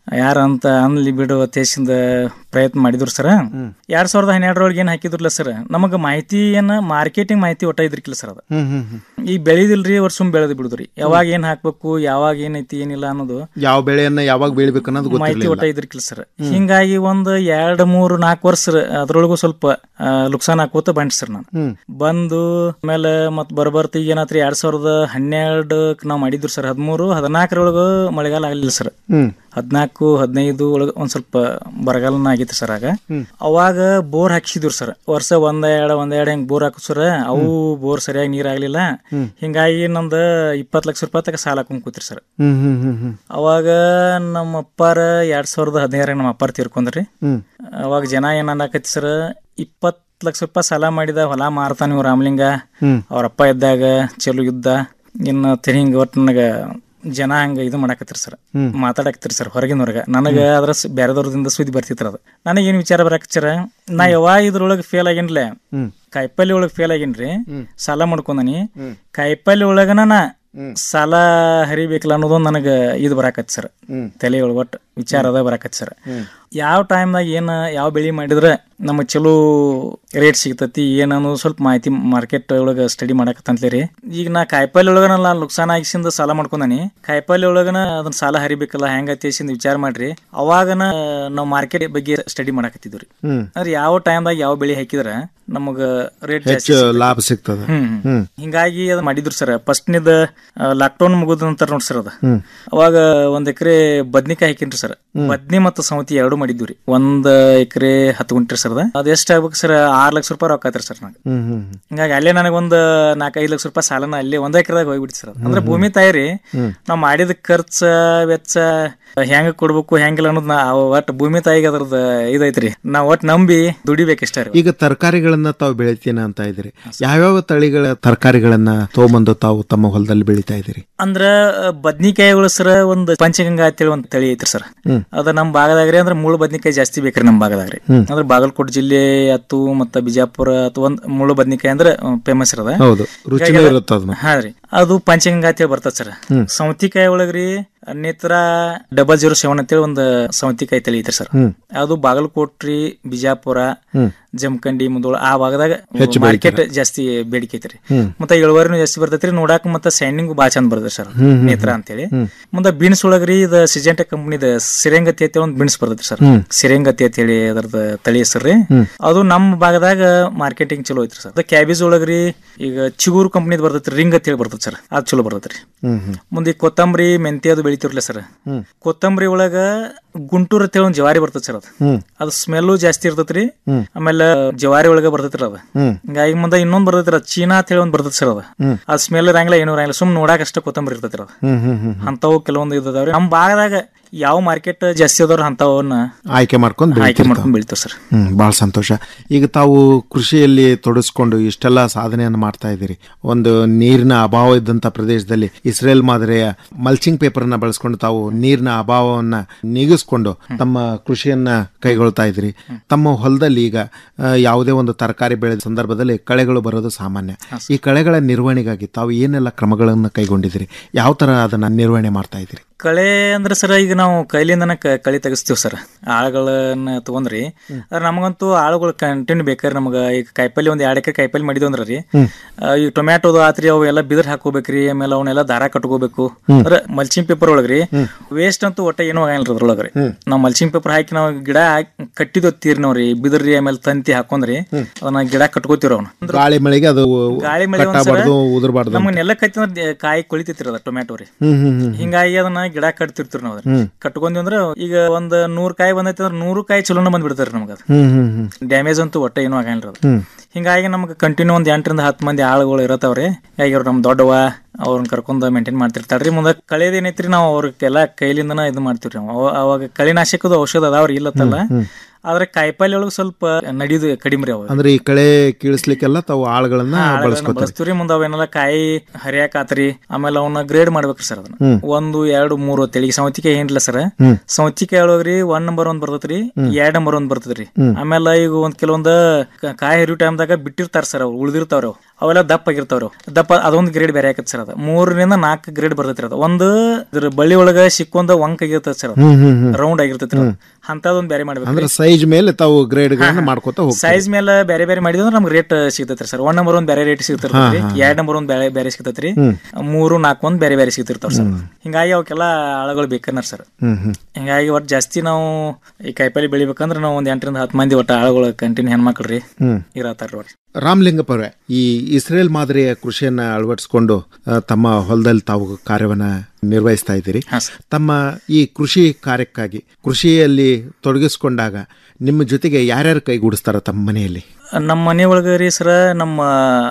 ಯಾರ ಅಂತ ಅನ್ಲಿ ಬಿಡು ತೇಸಿಂದ ಪ್ರಯತ್ನ ಮಾಡಿದ್ರು ಸರ್ ಎರಡ್ ಸಾವಿರದ ಹನ್ನೆರಡರೊಳಗೆ ಏನ್ ಹಾಕಿದ್ರಲ್ಲ ಸರ್ ನಮಗ ಮಾಹಿತಿಯನ್ನ ಮಾರ್ಕೆಟಿಂಗ್ ಮಾಹಿತಿ ಒಟ್ಟ ಇದ್ರಿಕಿಲ್ಲ ಸರ್ ಅದ ಹ್ಮ್ ಹ್ಮ್ ಹ್ಮ್ ಈ ಬೆಳೆದಿಲ್ರಿ ವರ್ಷ ಸುಮ್ ಬೆಳೆದ್ ಬಿಡುದ್ರಿ ಯಾವಾಗ ಏನ್ ಹಾಕ್ಬೇಕು ಯಾವಾಗ ಏನೈತಿ ಏನಿಲ್ಲ ಅನ್ನೋದು ಯಾವ ಬೆಳೆಯನ್ನ ಯಾವಾಗ ಬೆಳಿಬೇಕು ಅನ್ನೋದು ಮಾಹಿತಿ ಒಟ್ಟ ಗೊತ್ತಿರಲಿಲ್ಲ ಇದ್ರಿಕಿಲ್ಲ ಸರ್ ಹಿಂಗಾಗಿ ಒಂದ್ ಎರಡ್ ಮೂರ್ ನಾಲ್ಕು ವರ್ಷ ಅದ್ರೊಳಗೂ ಸ್ವಲ್ಪ ಆ, ಲುಕ್ಸಾನ್ ಹಾಕೋತ ಬಂದ್ ಸರ್ ನಾನು ಹ್ಮ್ ಬಂದು ಆಮೇಲೆ ಮತ್ ಬರ್ಬರ್ತ ಈಗ ಏನಾತ್ರಿ ಎರಡ್ ಸಾವಿರದ ಹನ್ನೆರಡಕ್ ನಾವ್ ಮಾಡಿದ್ರು ಸರ್ ಹದಿಮೂರು ಹದಿನಾಲ್ಕರೊಳಗ ಮಳೆಗಾಲ ಆಗ್ಲಿಲ್ಲ ಸರ್ ಹ್ಮ್ ಹದಿನಾಲ್ಕು ಹದಿನೈದು ಒಳಗ ಒಂದ್ ಸ್ವಲ್ಪ ಬರಗಾಲನ ಆಗಿತ್ತು ಸರ್ ಆಗ ಹ್ಮ್. ಅವಾಗ ಬೋರ್ ಹಾಕ್ಸಿದ್ರು ಸರ್ ವರ್ಷ ಒಂದ್ ಎರಡ್ ಒಂದ್ ಎರಡ್ ಹೆಂಗ್ ಬೋರ್ ಹಾಕು ಸರ್ ಅವು ಬೋರ್ ಸರಿಯಾಗಿ ನೀರ್ ಆಗ್ಲಿಲ್ಲ ಹ್ಮ್. ಹಿಂಗಾಗಿ ನಮ್ದು ಇಪ್ಪತ್ ಲಕ್ಷ ರೂಪಾಯಿ ತಕ ಸಾಲ ಹಾಕೊಂಡ್ ಕೂತ್ರಿ ಸರ್ ಹ್ಮ್ ಹ್ಮ್ ಹ್ಮ್ ಹ್ಮ್ ಅವಾಗ ನಮ್ಮ ಅಪ್ಪಾರ ಎರಡ್ ಸಾವಿರದ ಹದಿನೈದರಾಗ ನಮ್ಮ ಅಪ್ಪಾರ ತೀರ್ಕೊಂಡ್ರಿ ಹ್ಮ್ ಅವಾಗ ಜನ ಏನ್ ಅನ್ನಕತ್ತಿ ಸರ್ ಇಪ್ಪತ್ ಲಕ್ಷ ರೂಪಾಯಿ ಸಾಲ ಮಾಡಿದ ಹೊಲ ಮಾರ್ತಾನ ಇವ್ ರಾಮಲಿಂಗ ಹ್ಮ್. ಅವ್ರ ಅಪ್ಪ ಇದ್ದಾಗ ಚಲೋ ಇದ್ದ ಇನ್ನು ತಿರಿ ಹಿಂಗ ಒಟ್ಟು ನನಗ ಜನ ಹಂಗ ಇದು ಮಾಡಾಕತ್ರಿ ಸರ್ ಹ್ಮ್. ಮಾತಾಡಕತ್ರಿ ಸರ್ ಹೊರಗಿನ ಹೊರಗ ನನಗ ಅದ್ರ ಸ- ಬ್ಯಾರೆದವ್ರದಿಂದ ಸುದ್ದಿ ಬರ್ತಿತ್ರ ಅದು ನನಗೇನ್ ವಿಚಾರ ಬರಾಕಚ್ಚರ ನಾ ಯಾವಾಗ ಇದ್ರೊಳಗ ಫೇಲ್ ಆಗಿನ್ಲೆ ಹ್ಮ್. ಕಾಯಿಪಲ್ಲೆ ಒಳಗ್ ಫೇಲ್ ಆಗಿನ್ರಿ ಹ್ಮ್. ಸಾಲ ಮಾಡ್ಕೊಂಡನಿ ಹ್ಮ್. ಕಾಯಿಪಲ್ಲೆ ಒಳಗನ ನಾ ಹ್ಮ್. ಸಾಲ ಹರಿಬೇಕಲ್ಲ ಅನ್ನೋದೊಂದು ನನಗ ಇದು ಬರಾಕತ್ ಸರ್ ಹ್ಮ್. ತಲೆ ಒಳಗ ಒಟ್ಟು ವಿಚಾರ ಅದ ಬರಾಕತ್ ಸರ್ ಹ್ಮ್. ಯಾವ ಟೈಮ್ದಾಗ ಏನ ಯಾವ ಬೆಳಿ ಮಾಡಿದ್ರೆ ನಮಗ್ ಚಲೋ ರೇಟ್ ಸಿಗ್ತತಿ ಏನ್ ಅನ್ನೋದು ಸ್ವಲ್ಪ ಮಾಹಿತಿ ಮಾರ್ಕೆಟ್ ಒಳಗ ಸ್ಟಡಿ ಮಾಡಕತ್ತಂತ್ಲಿ ರೀ ಈಗ ನಾ ಕಾಯಿಪಲ್ಲೆ ಒಳಗನ ನಾ ನುಕ್ಸಾನ ಆಗಿಸಿಂದ ಸಾಲ ಮಾಡ್ಕೊಂಡನಿ ಕಾಯಿಪಲ್ಲೆ ಒಳಗನ ಅದನ್ನ ಸಾಲ ಹರಿಬೇಕಲ್ಲ ಹೆಂಗ ತೇಸಿಂದ ವಿಚಾರ ಮಾಡ್ರಿ ಅವಾಗನ ನಾವು ಮಾರ್ಕೆಟ್ ಬಗ್ಗೆ ಸ್ಟಡಿ ಮಾಡಕತ್ತಿದ್ವಿ ರೀ ಹ್ಮ್. ಅಂದ್ರೆ ಯಾವ ಟೈಮ್ದಾಗ ಯಾವ ಬೆಳಿ ಹಾಕಿದ್ರ ನಮಗ ರೇಟ್ ಹೆಚ್ಚು ಲಾಭ ಸಿಗ್ತದ ಹ್ಮ್ ಹ್ಮ್ ಹಿಂಗಾಗಿ ಅದ್ ಮಾಡಿದ್ರು ಸರ್ ಫಸ್ಟ್ನಿದ ಲಾಕ್ಡೌನ್ ಮುಗಿದ ನಂತರ ನೋಡಿ ಸರ್ ಅದ ಹ್ಮ್. ಅವಾಗ ಒಂದ್ ಎಕರೆ ಬದ್ನಿಕಾಯಿ ಹಾಕಿನ್ರಿ ಸರ್ ಬದ್ನಿ ಮತ್ತು ಸೌತಿ ಎರಡು ಮಾಡಿದ್ವಿ ರೀ ಒಂದ್ ಎಕರೆ ಹತ್ತು ಗುಂಟ್ರಿ ಸರ್ ಅದ ಅದ್ ಎಷ್ಟ್ ಆಗ್ಬೇಕು ಸರ್ ಆರ್ ಲಕ್ಷ ರೂಪಾಯಿ ರೊಕ್ಕ ಆತ್ರಿ ಸರ್ ನಂಗೆ ಹ್ಮ್ ಹ್ಮ್ ಹಿಂಗಾಗಿ ಅಲ್ಲೇ ನನಗೊಂದ್ ನಾಲ್ಕೈದು ಲಕ್ಷ ರೂಪಾಯಿ ಸಾಲನ ಅಲ್ಲೇ ಒಂದ್ ಎಕರೆದಾಗ ಹೋಗ್ಬಿಡ್ತು ಸರ್ ಅಂದ್ರೆ ಭೂಮಿ ತಾಯಿ ರೀ ಹ್ಮ್. ನಾವ್ ಮಾಡಿದ ಖರ್ಚ ವೆಚ್ಚ ಹೆಂಗ್ ಕೊಡ್ಬೇಕು ಹೆಂಗಿಲ್ಲ ಅನ್ನೋದ್ ನಾ ಒಟ್ ಭೂಮಿ ತಾಯಿಗೆ ಅದ್ರದ್ದು ಇದೈತ್ರಿ ನಾವ್ ಒಟ್ ನಂಬಿ ದುಡಿಬೇಕಷ್ಟೇ ರೀ ಈಗ ತರಕಾರಿಗಳನ್ನ ತಾವು ಬೆಳಿತೀನ ಅಂತ ಇದ್ದೀರಿ ಯಾವ್ಯಾವ ತಳಿಗಳ ತರಕಾರಿಗಳನ್ನ ತಗೊಂಬಂದು ತಾವು ತಮ್ಮ ಹೊಲದಲ್ಲಿ ಬೆಳಿತಾ ಇದ್ದೀರಿ ಅಂದ್ರ ಬದ್ನಿಕಾಯಿಗಳು ಸರ್ ಒಂದ್ ಪಂಚಗಂಗಾ ಅಂತೇಳಿ ಒಂದ್ ತಳಿ ಐತ್ರಿ ಸರ್ ಹ್ಮ್. ಅದ ನಮ್ ಭಾಗದಾಗ್ರಿ ಅಂದ್ರ ಮುಳ್ಳು ಬದ್ನಿಕಾಯಿ ಜಾಸ್ತಿ ಬೇಕ್ರಿ ನಮ್ ಭಾಗದಾಗ್ರಿ ಹ್ಮ್. ಅಂದ್ರ ಬಾಗಲಕೋಟೆ ಜಿಲ್ಲೆ ಅತ್ತು ಮತ್ತ ಬಿಜಾಪುರ ಅಥವಾ ಒಂದ್ ಮುಳ್ಳು ಬದ್ನಿಕಾಯಿ ಅಂದ್ರೆ ಫೇಮಸ್ ಇರದ ಹೌದು ರುಚಿನೂ ಇರುತ್ತೆ ಅದನ್ನ ಹಾ ರೀ ಅದು ಪಂಚಗಂಗಾ ಅಂತೇಳಿ ಬರ್ತದ ಸರ್ ಹ್ಮ್. ಸೌತಿಕಾಯಿ ಒಳಗ್ರಿ ನೇತ್ರ ಡಬಲ್ ಜೀರೋ ಸೆವೆನ್ ಅಂತೇಳಿ ಒಂದು ಸೌತಿಕಾಯಿ ತಳಿ ಐತ್ರಿ ಸರ್ ಹ್ಮ್. ಅದು ಬಾಗಲಕೋಟ್ರಿ ಬಿಜಾಪುರ ಹ್ಮ್. ಜಮಖಂಡಿ ಮುಂದೋಳ ಆ ಭಾಗದಾಗ ಹೆಚ್ಚು ಮಾರ್ಕೆಟ್ ಬೆಳಿತಾರೆ. ಜಾಸ್ತಿ ಬೇಡಿಕೆ ಐತ್ರಿ ಹ್ಮ್. ಮತ್ತೆ ಇಳುವರಿನೂ ಜಾಸ್ತಿ ಬರ್ತೈತ್ರಿ ನೋಡಾಕ ಮತ್ತೆ ಸೈನಿಂಗ್ ಬಾ ಚಂದ ಬರ್ತೈತಿ ಸರ್ ಹ್ಮ್, ಹ್ಮ್, ನೇತ್ರ ಹ್ಮ್. ಅಂತೇಳಿ ಹ್ಮ್. ಮುಂದೆ ಬೀನ್ಸ್ ಒಳಗ್ರಿ ಇದು ಸಿಜೆಂಟ ಕಂಪ್ನಿದ ಸಿರಂಗತಿ ಅಂತೇಳಿ ಒಂದು ಬೀನ್ಸ್ ಬರ್ತೈತಿ ಸರ್ ಹ್ಮ್. ಸಿರಂಗತಿ ಅಂತೇಳಿ ಅದರದ ತಳಿ ಹೆಸರು ಹ್ಮ್. ಅದು ನಮ್ಮ ಭಾಗದಾಗ ಮಾರ್ಕೆಟಿಂಗ್ ಚಲೋ ಐತ್ರಿ ಸರ್ ಕ್ಯಾಬೇಜ್ ಒಳಗ್ರಿ ಈಗ ಚಿಗೂರು ಕಂಪ್ನಿದ್ ಬರ್ತೈತಿ ರಿಂಗ್ ಅಂತ ಹೇಳಿ ಬರ್ತೈತಿ ಸರ್ ಅದು ಚಲೋ ಬರ್ತೈತ್ರಿ ಹ್ಮ್ ಹ್ಮ್ ಮುಂದೆ ಈ ಕೊತ್ತಂಬರಿ ಮೆಂತೆ ಅದು ಬೆಳಿತಿರ್ಲ ಸರ್ ಹ್ಮ್. ಕೊತ್ತಂಬರಿ ಒಳಗ ಗುಂಟೂರ್ ಅಂತೇಳಿ ಒಂದು ಜವಾರಿ ಬರ್ತೈತಿ ಸರ್ ಅದು ಹ್ಮ್. ಅದು ಸ್ಮೆಲ್ಲು ಜಾಸ್ತಿ ಇರ್ತೈತ್ರಿ ಹ್ಮ್. ಆಮೇಲೆ ಜವಾರಿ ಒಳಗ ಬರ್ತೈತ್ರಿ ಅದ ಹ್ಮ್. ಹಿಂಗಾಗಿ ಮುಂದೆ ಇನ್ನೊಂದ್ ಬರ್ತೈತ್ರಿ ಅದ್ ಚೀನಾ ಅಂತ ಹೇಳಿ ಒಂದ್ ಬರ್ತೈತಿ ಸರ್ ಅದ ಹ್ಮ್. ಅದ್ ಸ್ಮೆಲ್ ಇರಂಗಿಲ್ಲ ಏನೂ ಇರಂಗಿಲ್ಲ ಸುಮ್ ನೋಡಾಕ ಅಷ್ಟ ಕೊತ್ತಂಬರಿ ಇರ್ತೈತ್ರಿ ಅದ ಹ್ಮ್ ಹ್ಮ್ ಹ್ಮ್ ಅಂತವು ಕೆಲವೊಂದು ಇದಾವ್ರಿ ನಮ್ ಭಾಗದಾಗ ಯಾವ ಮಾರ್ಕೆಟ್ ಜಾಸ್ತಿ ಅದಾವ್ರ ಅಂತವನ್ನ ಆಯ್ಕೆ ಮಾಡ್ಕೊಂಡು ಆಯ್ಕೆ ಬೆಳಿತಿರ್ತಾವ. ಮಾಡ್ಕೊಂಡ್ ಬೆಳಿತಾವ್ ಸರ್ ಹ್ಮ್ ಬಹಳ ಸಂತೋಷ ಈಗ ತಾವು ಕೃಷಿಯಲ್ಲಿ ತೊಡಸ್ಕೊಂಡು ಇಷ್ಟೆಲ್ಲ ಸಾಧನೆಯನ್ನು ಮಾಡ್ತಾ ಇದ್ದೀರಿ ಒಂದು ನೀರಿನ ಅಭಾವ ಇದ್ದಂತ ಪ್ರದೇಶದಲ್ಲಿ ಇಸ್ರೇಲ್ ಮಾದರಿಯ ಮಲ್ಚಿಂಗ್ ಪೇಪರ್ ಅನ್ನ ಬಳಸ್ಕೊಂಡು ತಾವು ನೀರಿನ ಅಭಾವವನ್ನ ನೀಗಿಸ್ಕೊಂಡು ತಮ್ಮ ಕೃಷಿಯನ್ನ ಕೈಗೊಳ್ತಾ ಇದ್ದೀರಿ ತಮ್ಮ ಹೊಲದಲ್ಲಿ ಈಗ ಆ, ಯಾವುದೇ ಒಂದು ತರಕಾರಿ ಬೆಳೆದ ಸಂದರ್ಭದಲ್ಲಿ ಕಳೆಗಳು ಬರೋದು ಸಾಮಾನ್ಯ ಈ ಕಳೆಗಳ ನಿರ್ವಹಣೆಗಾಗಿ ತಾವು ಏನೆಲ್ಲ ಕ್ರಮಗಳನ್ನು ಕೈಗೊಂಡಿದ್ದೀರಿ ಯಾವ ತರ ಅದನ್ನ ನಿರ್ವಹಣೆ ಮಾಡ್ತಾ ಇದ್ದೀರಿ ಕಳೆ ಅಂದ್ರೆ ಸರ್ ಈಗ ನಾವು ಕೈಲಿಂದನ ಕ- ಕಳೆ ತೆಗಿಸ್ತೀವಿ ಸರ್ ಆಳುಗಳನ್ನ ತಗೊಂಡ್ರಿ ಅದ್ರ ನಮಗಂತೂ ಆಳುಗಳು ಕಂಟಿನ್ಯೂ ಬೇಕಾರೆ ನಮಗ ಈಗ ಕಾಯಿಪಲ್ಲೆ ಒಂದ್ ಎರಡ್ ಎಕರೆ ಕಾಯಿಪಲ್ಲೆ ಮಾಡಿದ್ವಿ ಅಂದ್ರ ರೀ ಹ್ಮ್. ಆ, ಈ ಟೊಮ್ಯಾಟೋದು ಆತ್ರಿ ಅವು ಎಲ್ಲ ಬಿದಿರ್ ಹಾಕೋಬೇಕ್ರಿ ಆಮೇಲೆ ಅವನ್ನೆಲ್ಲ ದಾರ ಕಟ್ಕೋಬೇಕು ಹ್ಮ್. ಅಂದ್ರೆ ಮಲ್ಚಿಂಗ್ ಪೇಪರ್ ಒಳಗ್ರಿ ವೇಸ್ಟ್ ಅಂತೂ ಒಟ್ಟ ಏನೂ ಆಗಲ್ಲ ಅದ್ರೊಳಗ್ರಿ ಹ್ಮ್. ನಾವು ಮಲ್ಚಿಂಗ್ ಪೇಪರ್ ಹಾಕಿ ನಾವು ಗಿಡ ಹಾಕಿ ಕಟ್ಟಿದ್ವಿ ತೀರ್ ನಾವ್ರಿ ಬಿದಿರ್ರಿ ಆಮೇಲೆ ತಂತಿ ಹಾಕೊಂಡ್ರಿ ಅದನ್ನ ಗಿಡ ಕಟ್ಕೋತೀವ್ರಿ ಅವ್ನ ಗಾಳಿ ಮಳೆಗೆ ಅದು ಗಾಳಿ ಮಳೆ ಒಂದ್ ಸಲ ಕಟ್ಟಾಬಾರ್ದು ಉದುರಬಾರ್ದು ನಮ್ಗೆ ನೆಲಕ್ಕೆ ಹತ್ತಿ ಅಂದ್ರೆ ಕಾಯಿ ಕೊಳಿತೈತ್ರಿ ಅದ ಟೊಮ್ಯಾಟೊ ರೀ ಹ್ಮ್ ಹ್ಮ್ ಹ್ಮ್ ಹಿಂಗಾಗಿ ಅದನ್ನ ಗಿಡ ಕಟ್ತಿರ್ತೀವಿ ನಾವು ಅದನ್ನ ಹ್ಮ್. ಕಟ್ಕೊಂಡ್ವಿ ಅಂದ್ರೆ ಈಗ ಒಂದ್ ನೂರ್ ಕಾಯಿ ಬಂದೈತಿ ಅಂದ್ರೆ ನೂರು ಕಾಯಿ ಚಲೋನ ಬಂದ್ಬಿಡ್ತಾರ ನಮ್ಗೆ ಅದು ಹ್ಮ್ ಹ್ಮ್ ಹ್ಮ್ ಡ್ಯಾಮೇಜ್ ಅಂತೂ ಒಟ್ಟ ಏನೂ ಆಗಲ್ಲ ಅದು ಹ್ಮ್ ಹಿಂಗಾಗಿ ನಮ್ಗೆ ಕಂಟಿನ್ಯೂ ಒಂದ್ ಎಂಟರಿಂದ ಹತ್ತು ಮಂದಿ ಆಳುಗಳು ಇರತ್ತವ್ರಿ ಈಗ ಅವ್ರು ನಮ್ ದೊಡ್ಡವ ಅವ್ರನ್ನ ಕರ್ಕೊಂಡ್ ಮೇಂಟೈನ್ ಮಾಡ್ತಿರ್ತಾರ್ರಿ ಮುಂದೆ ಕಳೆದ ಏನೈತ್ರಿ ನಾವು ಅವ್ರಿಗೆಲ್ಲ ಕೈಲಿಂದನ ಇದು ಮಾಡ್ತೀವ್ರಿ ನಾವು ಅವ- ಅವಾಗ ಕಳೆನಾಶಕದ ಔಷಧ ಅದಾವ್ರಿ ಇಲ್ಲತ್ತಲ್ಲ ಹ್ಮ್. ಆದ್ರೆ ಕಾಯಿಪಲ್ಲೆ ಒಳಗೆ ಸ್ವಲ್ಪ ನಡೀದು ಕಡಿಮೆ ರೀ ಅವ ಅಂದ್ರೆ ಈ ಕಳೆ ಕೀಳಿಸ್ಲಿಕ್ಕೆಲ್ಲ ತಾವು ಆಳುಗಳನ್ನ ಬಳಸ್ಕೊತಾರೆ ಬಳಸ್ತೀವ್ರಿ ಮುಂದ ಅವೇನೆಲ್ಲ ಕಾಯಿ ಹರಿಯಾಕ ಆತ್ರಿ ಆಮೇಲೆ ಅವನ್ನ ಗ್ರೇಡ್ ಮಾಡ್ಬೇಕ್ರಿ ಸರ್ ಅದನ್ನ ಹ್ಮ್. ಒಂದು ಎರಡು ಮೂರು ತೆಳಿಗೆ ಸೌತಿಕಾಯಿ ಏನಿಲ್ಲ ಸರ್ ಹ್ಮ್. ಸೌತಿಕಾಯಿ ಒಳಗ್ರಿ ಒನ್ ನಂಬರ್ ಒಂದ್ ಬರ್ತೈತ್ರಿ ಹ್ಮ್. ಎರಡ್ ನಂಬರ್ ಒಂದ್ ಬರ್ತೈತ್ರಿ ಹ್ಮ್. ಆಮೇಲೆ ಈಗ ಒಂದ್ ಕೆಲವೊಂದ್ ಕ- ಕಾಯಿ ಹರಿಯೋ ಟೈಮ್ದಾಗ ಬಿಟ್ಟಿರ್ತಾರ ಸರ್ ಅವ್ರು ಉಳ್ದಿರ್ತಾವ್ರಿ ಅವು ಅವೆಲ್ಲ ದಪ್ಪ ಆಗಿರ್ತಾವ್ರಿ ಅವು. ದಪ್ಪ ಅದೊಂದು ಗ್ರೇಡ್ ಬೇರೆ ಆಕತ್ ಸರ್ ಅದು ಮೂರರಿಂದ ನಾಲ್ಕು ಗ್ರೇಡ್ ಬರ್ತೈತ್ರಿ ಅದು ಒಂದು ಇದ್ರ ಬಳ್ಳಿ ಒಳಗ ಸಿಕ್ಕೊಂದ ವಂಕ್ ಆಗಿರ್ತೈತಿ ಸರ್ ಹ್ಮ್, ಹ್ಮ್, ಹ್ಮ್. ರೌಂಡ್ ಆಗಿರ್ತೈತ್ರಿ ಅದು ಅಂತದೊಂದು ಬೇರೆ ಮಾಡ್ಬೇಕು ಅಂದ್ರೆ ಸೈಜ್ ಮೇಲೆ ತಾವು ಗ್ರೇಡ್ಗಳನ್ನ ಮಾಡ್ಕೋತಾ ಹೋಗ್ತಾರೆ ಸೈಜ್ ಮೇಲೆ ಬೇರೆ ಬೇರೆ ಮಾಡಿದ್ರೆ ನಮ್ಗೆ ರೇಟ್ ಸಿಗ್ತೈತ್ರಿ ಸರ್ ಒನ್ ನಂಬರ್ ಒಂದ್ ಬೇರೆ ರೇಟ್ ಸಿಗ್ತಿರ್ತೈತಿ ಹಾ, ಹಾ. ಎರಡ್ ನಂಬರ್ ಒಂದ್ ಬೇರೆ ಬೇರೆ ಸಿಗ್ತೈತ್ರಿ ಹ್ಮ್. ಮೂರು ನಾಲ್ಕು ಒಂದ್ ಬೇರೆ ಬೇರೆ ಸಿಗ್ತಿರ್ತಾವ ಸರ್ ಹಿಂಗಾಗಿ ಅವಕ್ಕೆಲ್ಲ ಆಳುಗಳು ಬೇಕನ್ನ ಸರ್ ಹ್ಮ್ ಹ್ಮ್ ಹಿಂಗಾಗಿ ಒಟ್ಟು ಜಾಸ್ತಿ ನಾವು ಈ ಕಾಯಿಪಲ್ಲೆ ಬೆಳಿಬೇಕಂದ್ರೆ ನಾವು ಒಂದ್ ಎಂಟರಿಂದ ಹತ್ತು ಮಂದಿ ಒಟ್ಟು ಆಳುಗಳು ಕಂಟಿನ್ಯೂ ಹೆಣ್ಮಕ್ಳು ರೀ ಹ್ಮ್. ಇರತ್ತಾರ ಒಟ್ಟು ರಾಮಲಿಂಗಪ್ಪ ಅವರೇ ಈ ಇಸ್ರೇಲ್ ಮಾದರಿಯ ಕೃಷಿಯನ್ನ ಅಳವಡಿಸಿಕೊಂಡು ಆ, ತಮ್ಮ ಹೊಲದಲ್ಲಿ ತಾವು ಕಾರ್ಯವನ್ನ ನಿರ್ವಹಿಸ್ತಾ ಇದ್ದೀರಿ ತಮ್ಮ ಈ ಕೃಷಿ ಕಾರ್ಯಕ್ಕಾಗಿ ಕೃಷಿಯಲ್ಲಿ ತೊಡಗಿಸ್ಕೊಂಡಾಗ ನಿಮ್ಮ ಜೊತೆಗೆ ಯಾರ್ಯಾರು ಕೈಗೂಡಿಸ್ತಾರ ತಮ್ಮ ಮನೆಯಲ್ಲಿ ನಮ್ಮ ಮನೆ ಒಳಗ ರೀ ಸರ ನಮ್ಮ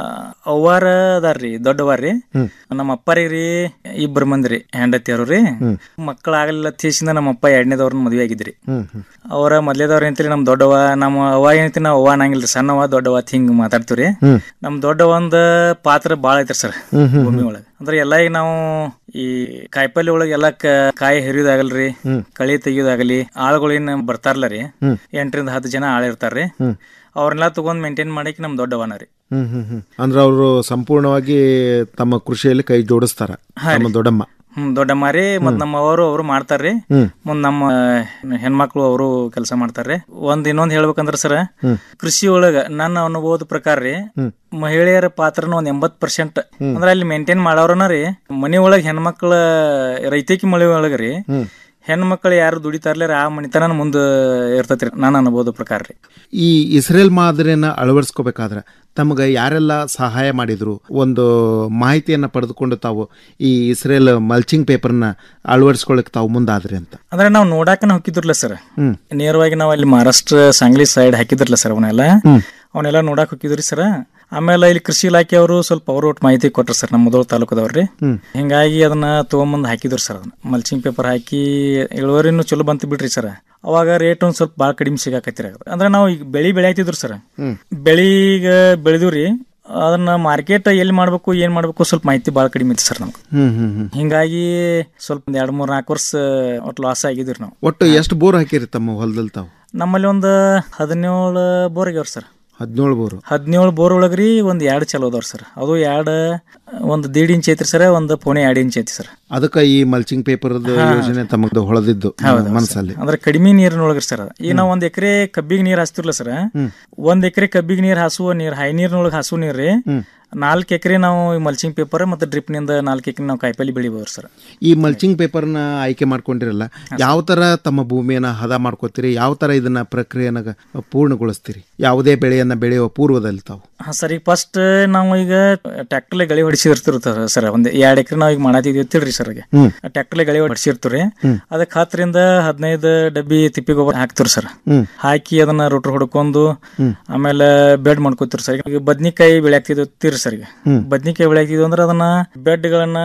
ಅವ್ವಾರ ಅದಾರ್ರಿ ದೊಡ್ಡವಾರ ರೀ ಹ್ಮ್. ನಮ್ಮ ಅಪ್ಪರಿ ರೀ ಇಬ್ಬರು ಮಂದಿ ರೀ ಹೆಂಡತಿಯರು ರೀ ಮಕ್ಕಳ ಆಗಲಿಲ್ಲ ತೀಸಿಂದ ನಮ್ಮ ಅಪ್ಪ ಎರಡನೇದವ್ರನ್ನ ಮದುವೆ ಆಗಿದ್ರಿ ಹ್ಮ್ ಹ್ಮ್ ಅವರ ಮೊದ್ಲೇದವ್ರ ಅಂತೇಳಿ ನಮ್ಮ ದೊಡ್ಡವ ನಮ್ಮ ಅವ್ವ ಏನಂತೀವಿ ನಾವು ಅವ್ವ ಅನ್ನಂಗಿಲ್ರಿ ಸಣ್ಣವ ದೊಡ್ಡವ ಅಂತ ಹಿಂಗ್ ಮಾತಾಡ್ತೀವ್ರಿ ಹ್ಮ್. ನಮ್ ದೊಡ್ಡ ಒಂದ್ ಪಾತ್ರ ಬಾಳ ಐತ್ರಿ ಸರ್ ಹ್ಮ್, ಹ್ಮ್, ಭೂಮಿ ಒಳಗ ಅಂದ್ರೆ ಎಲ್ಲ ಈಗ ನಾವು ಈ ಕಾಯಿಪಲ್ಲೆ ಒಳಗ ಎಲ್ಲಾ ಕ- ಕಾಯಿ ಹರಿಯೋದಾಗಲ್ರಿ ಹ್ಮ್. ಕಳಿ ತೆಗಿಯೋದಾಗಲಿ ಆಳುಗಳು ಏನ್ ಬರ್ತಾರಲ್ಲ ರೀ ಹ್ಮ್. ಎಂಟರಿಂದ ಹತ್ತು ಜನ ಆಳ ಇರ್ತಾರ್ರಿ ಹ್ಮ್. ಅವ್ರನ್ನೆಲ್ಲ ತಗೊಂಡ್ ಮೇಂಟೈನ್ ಮಾಡಕ್ಕೆ ನಮ್ ದೊಡ್ಡವನ ರೀ ಹ್ಮ್ ಹ್ಮ್ ಹ್ಮ್ ಅಂದ್ರೆ ಅವರು ಸಂಪೂರ್ಣವಾಗಿ ತಮ್ಮ ಕೃಷಿಯಲ್ಲಿ ಕೈ ಜೋಡಿಸ್ತಾರ ಹಾ ರೀ. ನಮ್ಮ ದೊಡ್ಡಮ್ಮ ಹ್ಮ್ ದೊಡ್ಡಮ್ಮ ರೀ ಮತ್ ನಮ್ಮ ಅವರು ಅವರು ಮಾಡ್ತಾರ್ರಿ ಹ್ಮ್. ಮುಂದ್ ನಮ್ಮ ಹೆಣ್ಮಕ್ಳು ಅವರು ಕೆಲಸ ಮಾಡ್ತಾರ್ರಿ ಒಂದ್ ಇನ್ನೊಂದ್ ಹೇಳ್ಬೇಕಂದ್ರ ಸರ್ ಹ್ಮ್. ಕೃಷಿ ಒಳಗ ನನ್ನ ಅನುಭವದ ಪ್ರಕಾರ ರೀ ಹ್ಮ್. ಮಹಿಳೆಯರ ಪಾತ್ರನ ಒಂದ್ ಎಂಬತ್ ಪರ್ಸೆಂಟ್ ಅಂದ್ರ ಅಲ್ಲಿ ಮೇಂಟೈನ್ ಮಾಡೋರನ ರೀ ಮನಿ ಒಳಗ ಹೆಣ್ಮಕ್ಳ ರೈತಕಿ ಮಳಿ ಒಳಗ ರೀ ಹ್ಮ್. ಹೆಣ್ಮಕ್ಳು ಯಾರು ದುಡಿತಾರ್ಲಾರ ಆ ಮನಿತನ ಮುಂದ ಇರ್ತೈತ್ರಿ ನಾನು ಅನುಭವದ ಪ್ರಕಾರ ರೀ ಈ ಇಸ್ರೇಲ್ ಮಾದರಿಯನ್ನ ಅಳವಡಿಸ್ಕೋಬೇಕಾದ್ರೆ ತಮಗೆ ಯಾರೆಲ್ಲ ಸಹಾಯ ಮಾಡಿದ್ರು ಒಂದು ಮಾಹಿತಿಯನ್ನ ಪಡೆದುಕೊಂಡು ತಾವು ಈ ಇಸ್ರೇಲ್ ಮಲ್ಚಿಂಗ್ ಪೇಪರ್ನ ಅಳವಡಿಸ್ಕೊಳ್ಳಿಕ್ಕೆ ತಾವು ಮುಂದಾದ್ರಿ ಅಂತ ಅಂದ್ರೆ ನಾವು ನೋಡಾಕನ ಹೋಗಿದ್ರಲ್ಲ ಸರ್ ಹ್ಮ್. ನೇರವಾಗಿ ನಾವು ಅಲ್ಲಿ ಮಹಾರಾಷ್ಟ್ರ ಸಾಂಗ್ಲಿ ಸೈಡ್ ಹಾಕಿದ್ರಲ್ಲ ಸರ್ ಅವನ್ನೆಲ್ಲ ಹ್ಮ್. ಅವನ್ನೆಲ್ಲ ನೋಡಾಕ್ ಹೋಗಿದ್ರಿ ಸರ್ ಆಮೇಲೆ ಇಲ್ಲಿ ಕೃಷಿ ಇಲಾಖೆ ಅವರು ಸ್ವಲ್ಪ ಅವ್ರ ಒಟ್ಟು ಮಾಹಿತಿ ಕೊಟ್ರು ಸರ್ ನಮ್ಮ ಮುದೋಳ ತಾಲೂಕದವ್ರಿ ಹ್ಮ್. ಹಿಂಗಾಗಿ ಅದನ್ನ ತಗೊಂಬಂದ್ ಹಾಕಿದ್ರು ಸರ್ ಅದನ್ನ ಮಲ್ಚಿಂಗ್ ಪೇಪರ್ ಹಾಕಿ ಇಳುವರಿನೂ ಚಲೋ ಬಂತು ಬಿಡ್ರಿ ಸರ್ ಅವಾಗ ರೇಟ್ ಒಂದ್ ಸ್ವಲ್ಪ ಭಾಳ ಕಡಿಮೆ ಸಿಗಾಕತ್ತಿರ ಅಂದ್ರೆ ನಾವು ಈಗ ಬೆಳಿ ಬೆಳೆಯಾತಿದ್ರು ಸರ್ ಹ್ಮ್. ಬೆಳಿಗ ಬೆಳೆದಿವ್ರಿ ಅದನ್ನ ಮಾರ್ಕೆಟ್ ಎಲ್ಲಿ ಮಾಡ್ಬೇಕು ಏನ್ ಮಾಡ್ಬೇಕು ಸ್ವಲ್ಪ ಮಾಹಿತಿ ಭಾಳ ಕಡಿಮೆ ಇತ್ತು ಸರ್ ನಮ್ಗೆ ಹ್ಮ್ ಹ್ಮ್ ಹ್ಮ್ ಹಿಂಗಾಗಿ ಸ್ವಲ್ಪ ಒಂದ್ ಎರಡ್ ಮೂರ್ ನಾಲ್ಕು ವರ್ಷ ಒಟ್ಟು ಲಾಸ್ ಆಗಿದ್ರಿ ನಾವು ಒಟ್ಟು ಎಷ್ಟು ಬೋರ್ ಹಾಕಿರಿ ತಮ್ಮ ಹೊಲದಲ್ಲಿ ತಾವು ನಮ್ಮಲ್ಲಿ ಒಂದು ಹದಿನೇಳು ಬೋರ್ ಆಗ್ಯಾವ್ರಿ ಸರ್ ಹದಿನೇಳು ಬೋರು ಹದಿನೇಳು ಬೋರ್ ಒಳಗ್ರಿ ಒಂದ್ ಎರಡು ಚಲೋ ಅದಾವ್ರಿ ಸರ್ ಅದು ಎರಡು ಒಂದು ದೀಡ್ ಇಂಚ್ ಐತ್ರಿ ಸರ್ ಒಂದು ಪೌಣೆ ಎರಡು ಇಂಚ್ ಐತಿ ಸರ್ ಅದಕ್ಕೆ ಈ ಮಲ್ಚಿಂಗ್ ಪೇಪರ್ ಹಾ. ಯೋಜನೆ ತಮಗ್ದು ಹೊಳೆದಿದ್ದು ಹೌದು ಮನಸ್ಸಲ್ಲಿ ಅಂದ್ರೆ ಕಡಿಮೆ ನೀರಿನೊಳಗ್ರಿ ಸರ್ ಅದು ಈಗ ನಾವು ಒಂದ್ ಎಕರೆ ಕಬ್ಬಿಗೆ ನೀರ್ ಹಾಸ್ತಿರ್ಲ ಸರ್ ಹ್ಮ್. ಒಂದ್ ಎಕರೆ ಕಬ್ಬಿಗೆ ನೀರ್ ಹಾಸುವ ನೀರ್ ಹೈ ನೀರ್ನೊಳಗೆ ಹಾಸುವ ನೀರ್ ರೀ ಹ್ಮ್. ನಾಲ್ಕು ಎಕರೆ ನಾವು ಮಲ್ಚಿಂಗ್ ಪೇಪರ್ ಮತ್ತೆ ಡ್ರಿಪ್ ನಿಂದ ನಾಲ್ಕು ಎಕರೆ ನಾವು ಕಾಯಿಪಲ್ಲೆ ಬೆಳಿಬೋದು ಸರ್ ಈ ಮಲ್ಚಿಂಗ್ ಪೇಪರ್ನ ಆಯ್ಕೆ ಮಾಡ್ಕೊಂಡಿರಲ್ಲ ಯಾವ ತರ ತಮ್ಮ ಭೂಮಿಯನ್ನ ಹದ ಮಾಡ್ಕೋತೀರಿ ಯಾವ ತರ ಇದನ್ನ ಪ್ರಕ್ರಿಯೆನ ಪೂರ್ಣಗೊಳಿಸ್ತೀರಿ ಯಾವುದೇ ಬೆಳೆಯನ್ನ ಬೆಳೆಯುವ ಪೂರ್ವದಲ್ಲಿ ತಾವು ಹಾ ಸರ್ ಈಗ ಫಸ್ಟ್ ನಾವು ಈಗ ಟ್ರ್ಯಾಕ್ಟರ್ಲೆ ಗಳಿ ಹೊಡಿಸಿರ್ತಿರ್ತಾರ ಸರ್ ಒಂದ್ ಎರಡ್ ಎಕರೆ ನಾವು ಈಗ ಮಾಡತ್ತಿದ್ವಿ ತಿಳ್ರಿ ಸರ್ ಹ್ಮ್. ಟ್ರ್ಯಾಕ್ಟರ್ಲೆ ಗಳಿ ಹೊಡಿಸಿರ್ತೀವ್ರಿ ಹ್ಮ್. ಅದಕ್ಕೆ ಹತ್ತರಿಂದ ಹದಿನೈದು ಡಬ್ಬಿ ತಿಪ್ಪಿ ಗೊಬ್ಬರ ಹಾಕ್ತಿವ್ರಿ ಸರ್ ಹ್ಮ್. ಹಾಕಿ ಅದನ್ನ ರೋಟ್ರ್ ಹೊಡ್ಕೊಂಡು ಹ್ಮ್. ಆಮೇಲೆ ಬೆಡ್ ಮಾಡ್ಕೋತೀರಿ ಸರ್ ಈಗ ಬದ್ನಿಕಾಯಿ ಬೆಳೆಯಾಕ್ತಿದ್ವಿ ಸರ್ ಈಗ ಹ್ಮ್. ಬದ್ನಿಕಾಯಿ ಬೆಳೆಯಾಕ್ತಿದ್ವಿ ಅಂದ್ರೆ ಅದನ್ನ ಬೆಡ್ ಗಳನ್ನ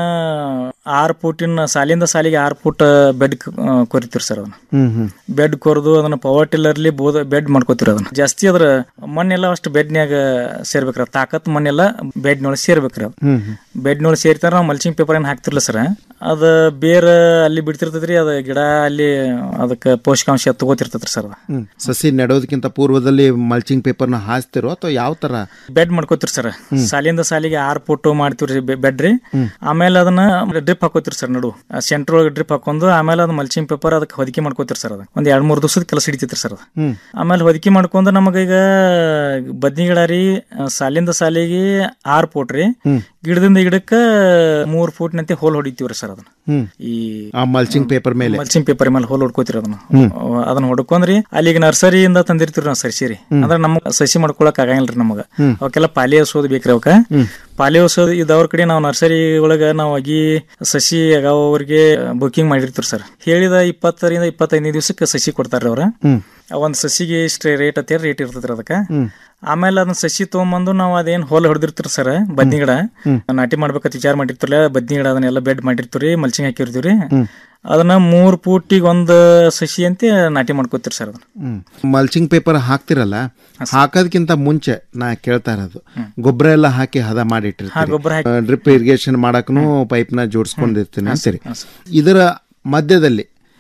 ಆರು ಫೂಟಿನ ಸಾಲಿಂದ ಸಾಲಿಗೆ ಆರು ಫೂಟ್ ಬೆಡ್ ಕೊರಿತೀವಿ ಸರ್ ಅದನ್ನ ಹ್ಮ್ ಹ್ಮ್ ಬೆಡ್ ಕೊರ್ದು ಅದನ್ನ ಪವರ್ ಟಿಲ್ಲರ್ಲಿ ಬೋದ ಬೆಡ್ ಮಾಡ್ಕೋತೀರಿ ಅದನ್ನ ಜಾಸ್ತಿ ಅದ್ರ ಮಣ್ಣೆಲ್ಲ ಅಷ್ಟು ಬೆಡ್ನ್ಯಾಗ ಸೇರ್ಬೇಕ್ರ ತಾಕತ್ ಮಣ್ಣೆಲ್ಲ ಬೆಡ್ನೊಳಗೆ ಸೇರ್ಬೇಕ್ರಿ ಅದು ಹ್ಮ್ ಹ್ಮ್ ಬೆಡ್ನೊಳಗೆ ಸೇರ್ತಾರ ನಾವು ಮಲ್ಚಿಂಗ್ ಪೇಪರ್ ಏನ್ ಹಾಕ್ತಿರ್ಲ ಸರ್ ಅದ ಬೇರ್ ಅಲ್ಲಿ ಬಿಡ್ತಿರ್ತೈತ್ರಿ ಅದ ಗಿಡ ಅಲ್ಲಿ ಅದಕ್ಕೆ ಪೋಷಕಾಂಶ ತಗೋತಿರ್ತೈತ್ರಿ ಸರ್ ಅದ ಹ್ಮ್ ಸಸಿ ನೆಡೋದಕ್ಕಿಂತ ಪೂರ್ವದಲ್ಲಿ ಮಲ್ಚಿಂಗ್ ಪೇಪರ್ನ ಹಾಸ್ತಿರೋ ಅಥವಾ ಯಾವ ತರ ಬೆಡ್ ಮಾಡ್ಕೋತೀರಿ ಸರ್ ಸಾಲಿಂದ ಸಾಲಿಗೆ ಆರ್ ಫುಟ್ ಮಾಡ್ತೀವ್ರಿ ಬೆಡ್ ರೀ ಹ್ಮ್. ಆಮೇಲೆ ಅದನ್ನ ಡ್ರಿಪ್ ಹಾಕೋತೀರಿ ಸರ್ ನಡು ಸೆಂಟ್ರ್ ಒಳಗೆ ಡ್ರಿಪ್ ಹಾಕೊಂಡು ಆಮೇಲೆ ಅದು ಮಲ್ಚಿಂಗ್ ಪೇಪರ್ ಅದಕ್ಕೆ ಹೊದಿಕೆ ಮಾಡ್ಕೋತೀರಿ ಸರ್ ಅದು ಒಂದ್ ಎರಡ್ ಮೂರ್ ದಿವಸದ ಕೆಲಸ ಹಿಡಿತೈತ್ರಿ ಸರ್ ಅದು ಹ್ಮ್ ಆಮೇಲೆ ಹೊದಿಕೆ ಮಾಡ್ಕೊಂಡು ನಮಗ ಈಗ ಬದ್ನಿ ಗಿಡ ರೀ ಸಾಲಿಂದ ಸಾಲಿಗೆ ಆರ್ ಫೂಟ್ ರೀ ಹ್ಮ್. ಗಿಡದಿಂದ ಗಿಡಕ್ಕ ಮೂರ್ ಫೂಟ್ ನಂತೆ ಹೋಲ್ ಹೊಡಿತೀವ್ರಿ ಸರ್ ಅದನ್ನ ಹ್ಮ್ ಈ ಆ ಮಲ್ಚಿಂಗ್ ಪೇಪರ್ ಮೇಲೆ ಮಲ್ಚಿಂಗ್ ಪೇಪರ್ ಮೇಲೆ ಹೋಲ್ ಹೊಡ್ಕೋತೀರಿ ಅದನ್ನ ಹ್ಮ್. ಅಹ್ ಅದನ್ನ ಹೊಡ್ಕೊಂಡ್ರಿ ಅಲ್ಲಿ ಈಗ ನರ್ಸರಿಯಿಂದ ತಂದಿರ್ತೀವಿ ನಾವು ಸಸಿ ರೀ ಹ್ಮ್. ಅಂದ್ರೆ ನಮ್ಗ್ ಸಸಿ ಮಾಡ್ಕೊಳಕ್ ಆಗಂಗಿಲ್ರಿ ನಮಗ ಹ್ಮ್. ಅವಕ್ಕೆಲ್ಲ ಪಾಲಿ ಹಸೋದು ಬೇಕ್ರಿ ಅವಕ್ಕ ಹ್ಮ್. ಪಾಲಿ ಹಸೋದು ಇದವ್ರ ಕಡೆ ನಾವು ನರ್ಸರಿ ಒಳಗ ನಾವು ಅಗಿ ಸಸಿ ಅವ್ರಿಗೆ ಬುಕಿಂಗ್ ಮಾಡಿರ್ತೀವಿ ಸರ್ ಹೇಳಿದ ಇಪ್ಪತ್ತರಿಂದ ಇಪ್ಪತ್ತೈದನೇ ದಿವಸಕ್ಕೆ ಸಸಿ ಕೊಡ್ತಾರ್ರಿ ಅವ್ರ ಹ್ಮ್ ಒಂದ್ ಸಸಿಗೆ ಇಷ್ಟ ರೇಟ್ ಅಂತ ರೇಟ್ ಇರ್ತೈತ್ರಿ ಅದಕ್ಕ ಹ್ಮ್. ಆಮೇಲೆ ಅದನ್ನ ಸಸಿ ತಗೊಂಬಂದು ನಾವು ಅದೇನ್ ಹೋಲ್ ಹೊಡೆದಿರ್ತೀರಿ ಸರ್ ಬದ್ನಿ ಗಿಡ ಹ್ಮ್. ನಾಟಿ ಮಾಡ್ಬೇಕಂತ ವಿಚಾರ ಮಾಡಿರ್ತಿರ್ಲ ಬದ್ನಿ ಗಿಡ ಅದನ್ನೆಲ್ಲ ಬೆಡ್ ಮಾಡಿರ್ತೀವಿ ಮಲ್ಚಿಂಗ್ ಹಾಕಿರ್ತೀವ್ರಿ ಹ್ಮ್. ಅದನ್ನ ಮೂರ್ ಫೂಟಿಗೆ ಒಂದ್ ಸಸಿ ಅಂತ ನಾಟಿ ಮಾಡ್ಕೋತೀರಿ ಸರ್ ಅದನ್ನ ಹ್ಮ್ ಮಲ್ಚಿಂಗ್ ಪೇಪರ್ ಹಾಕ್ತಿರಲ್ಲ ಹಾಕೋದಕ್ಕಿಂತ ಮುಂಚೆ ನಾ ಕೇಳ್ತಾ ಇರೋದು ಗೊಬ್ಬರ ಎಲ್ಲ ಹಾಕಿ ಹದ ಹಾ, ಮಾಡಿಟ್ಟಿರ್ತೀರಿ ಗೊಬ್ರ ಹಾಕಿ- ಡ್ರಿಪ್ ಇರಿಗೇಷನ್ ಮಾಡಕ್ಕೂ ಪೈಪ್ನ ಜೋಡಿಸ್ಕೊಂಡಿರ್ತೀನಿ ಅಂತೀರಿ ಇದರ ಮಧ್ಯದಲ್ಲಿ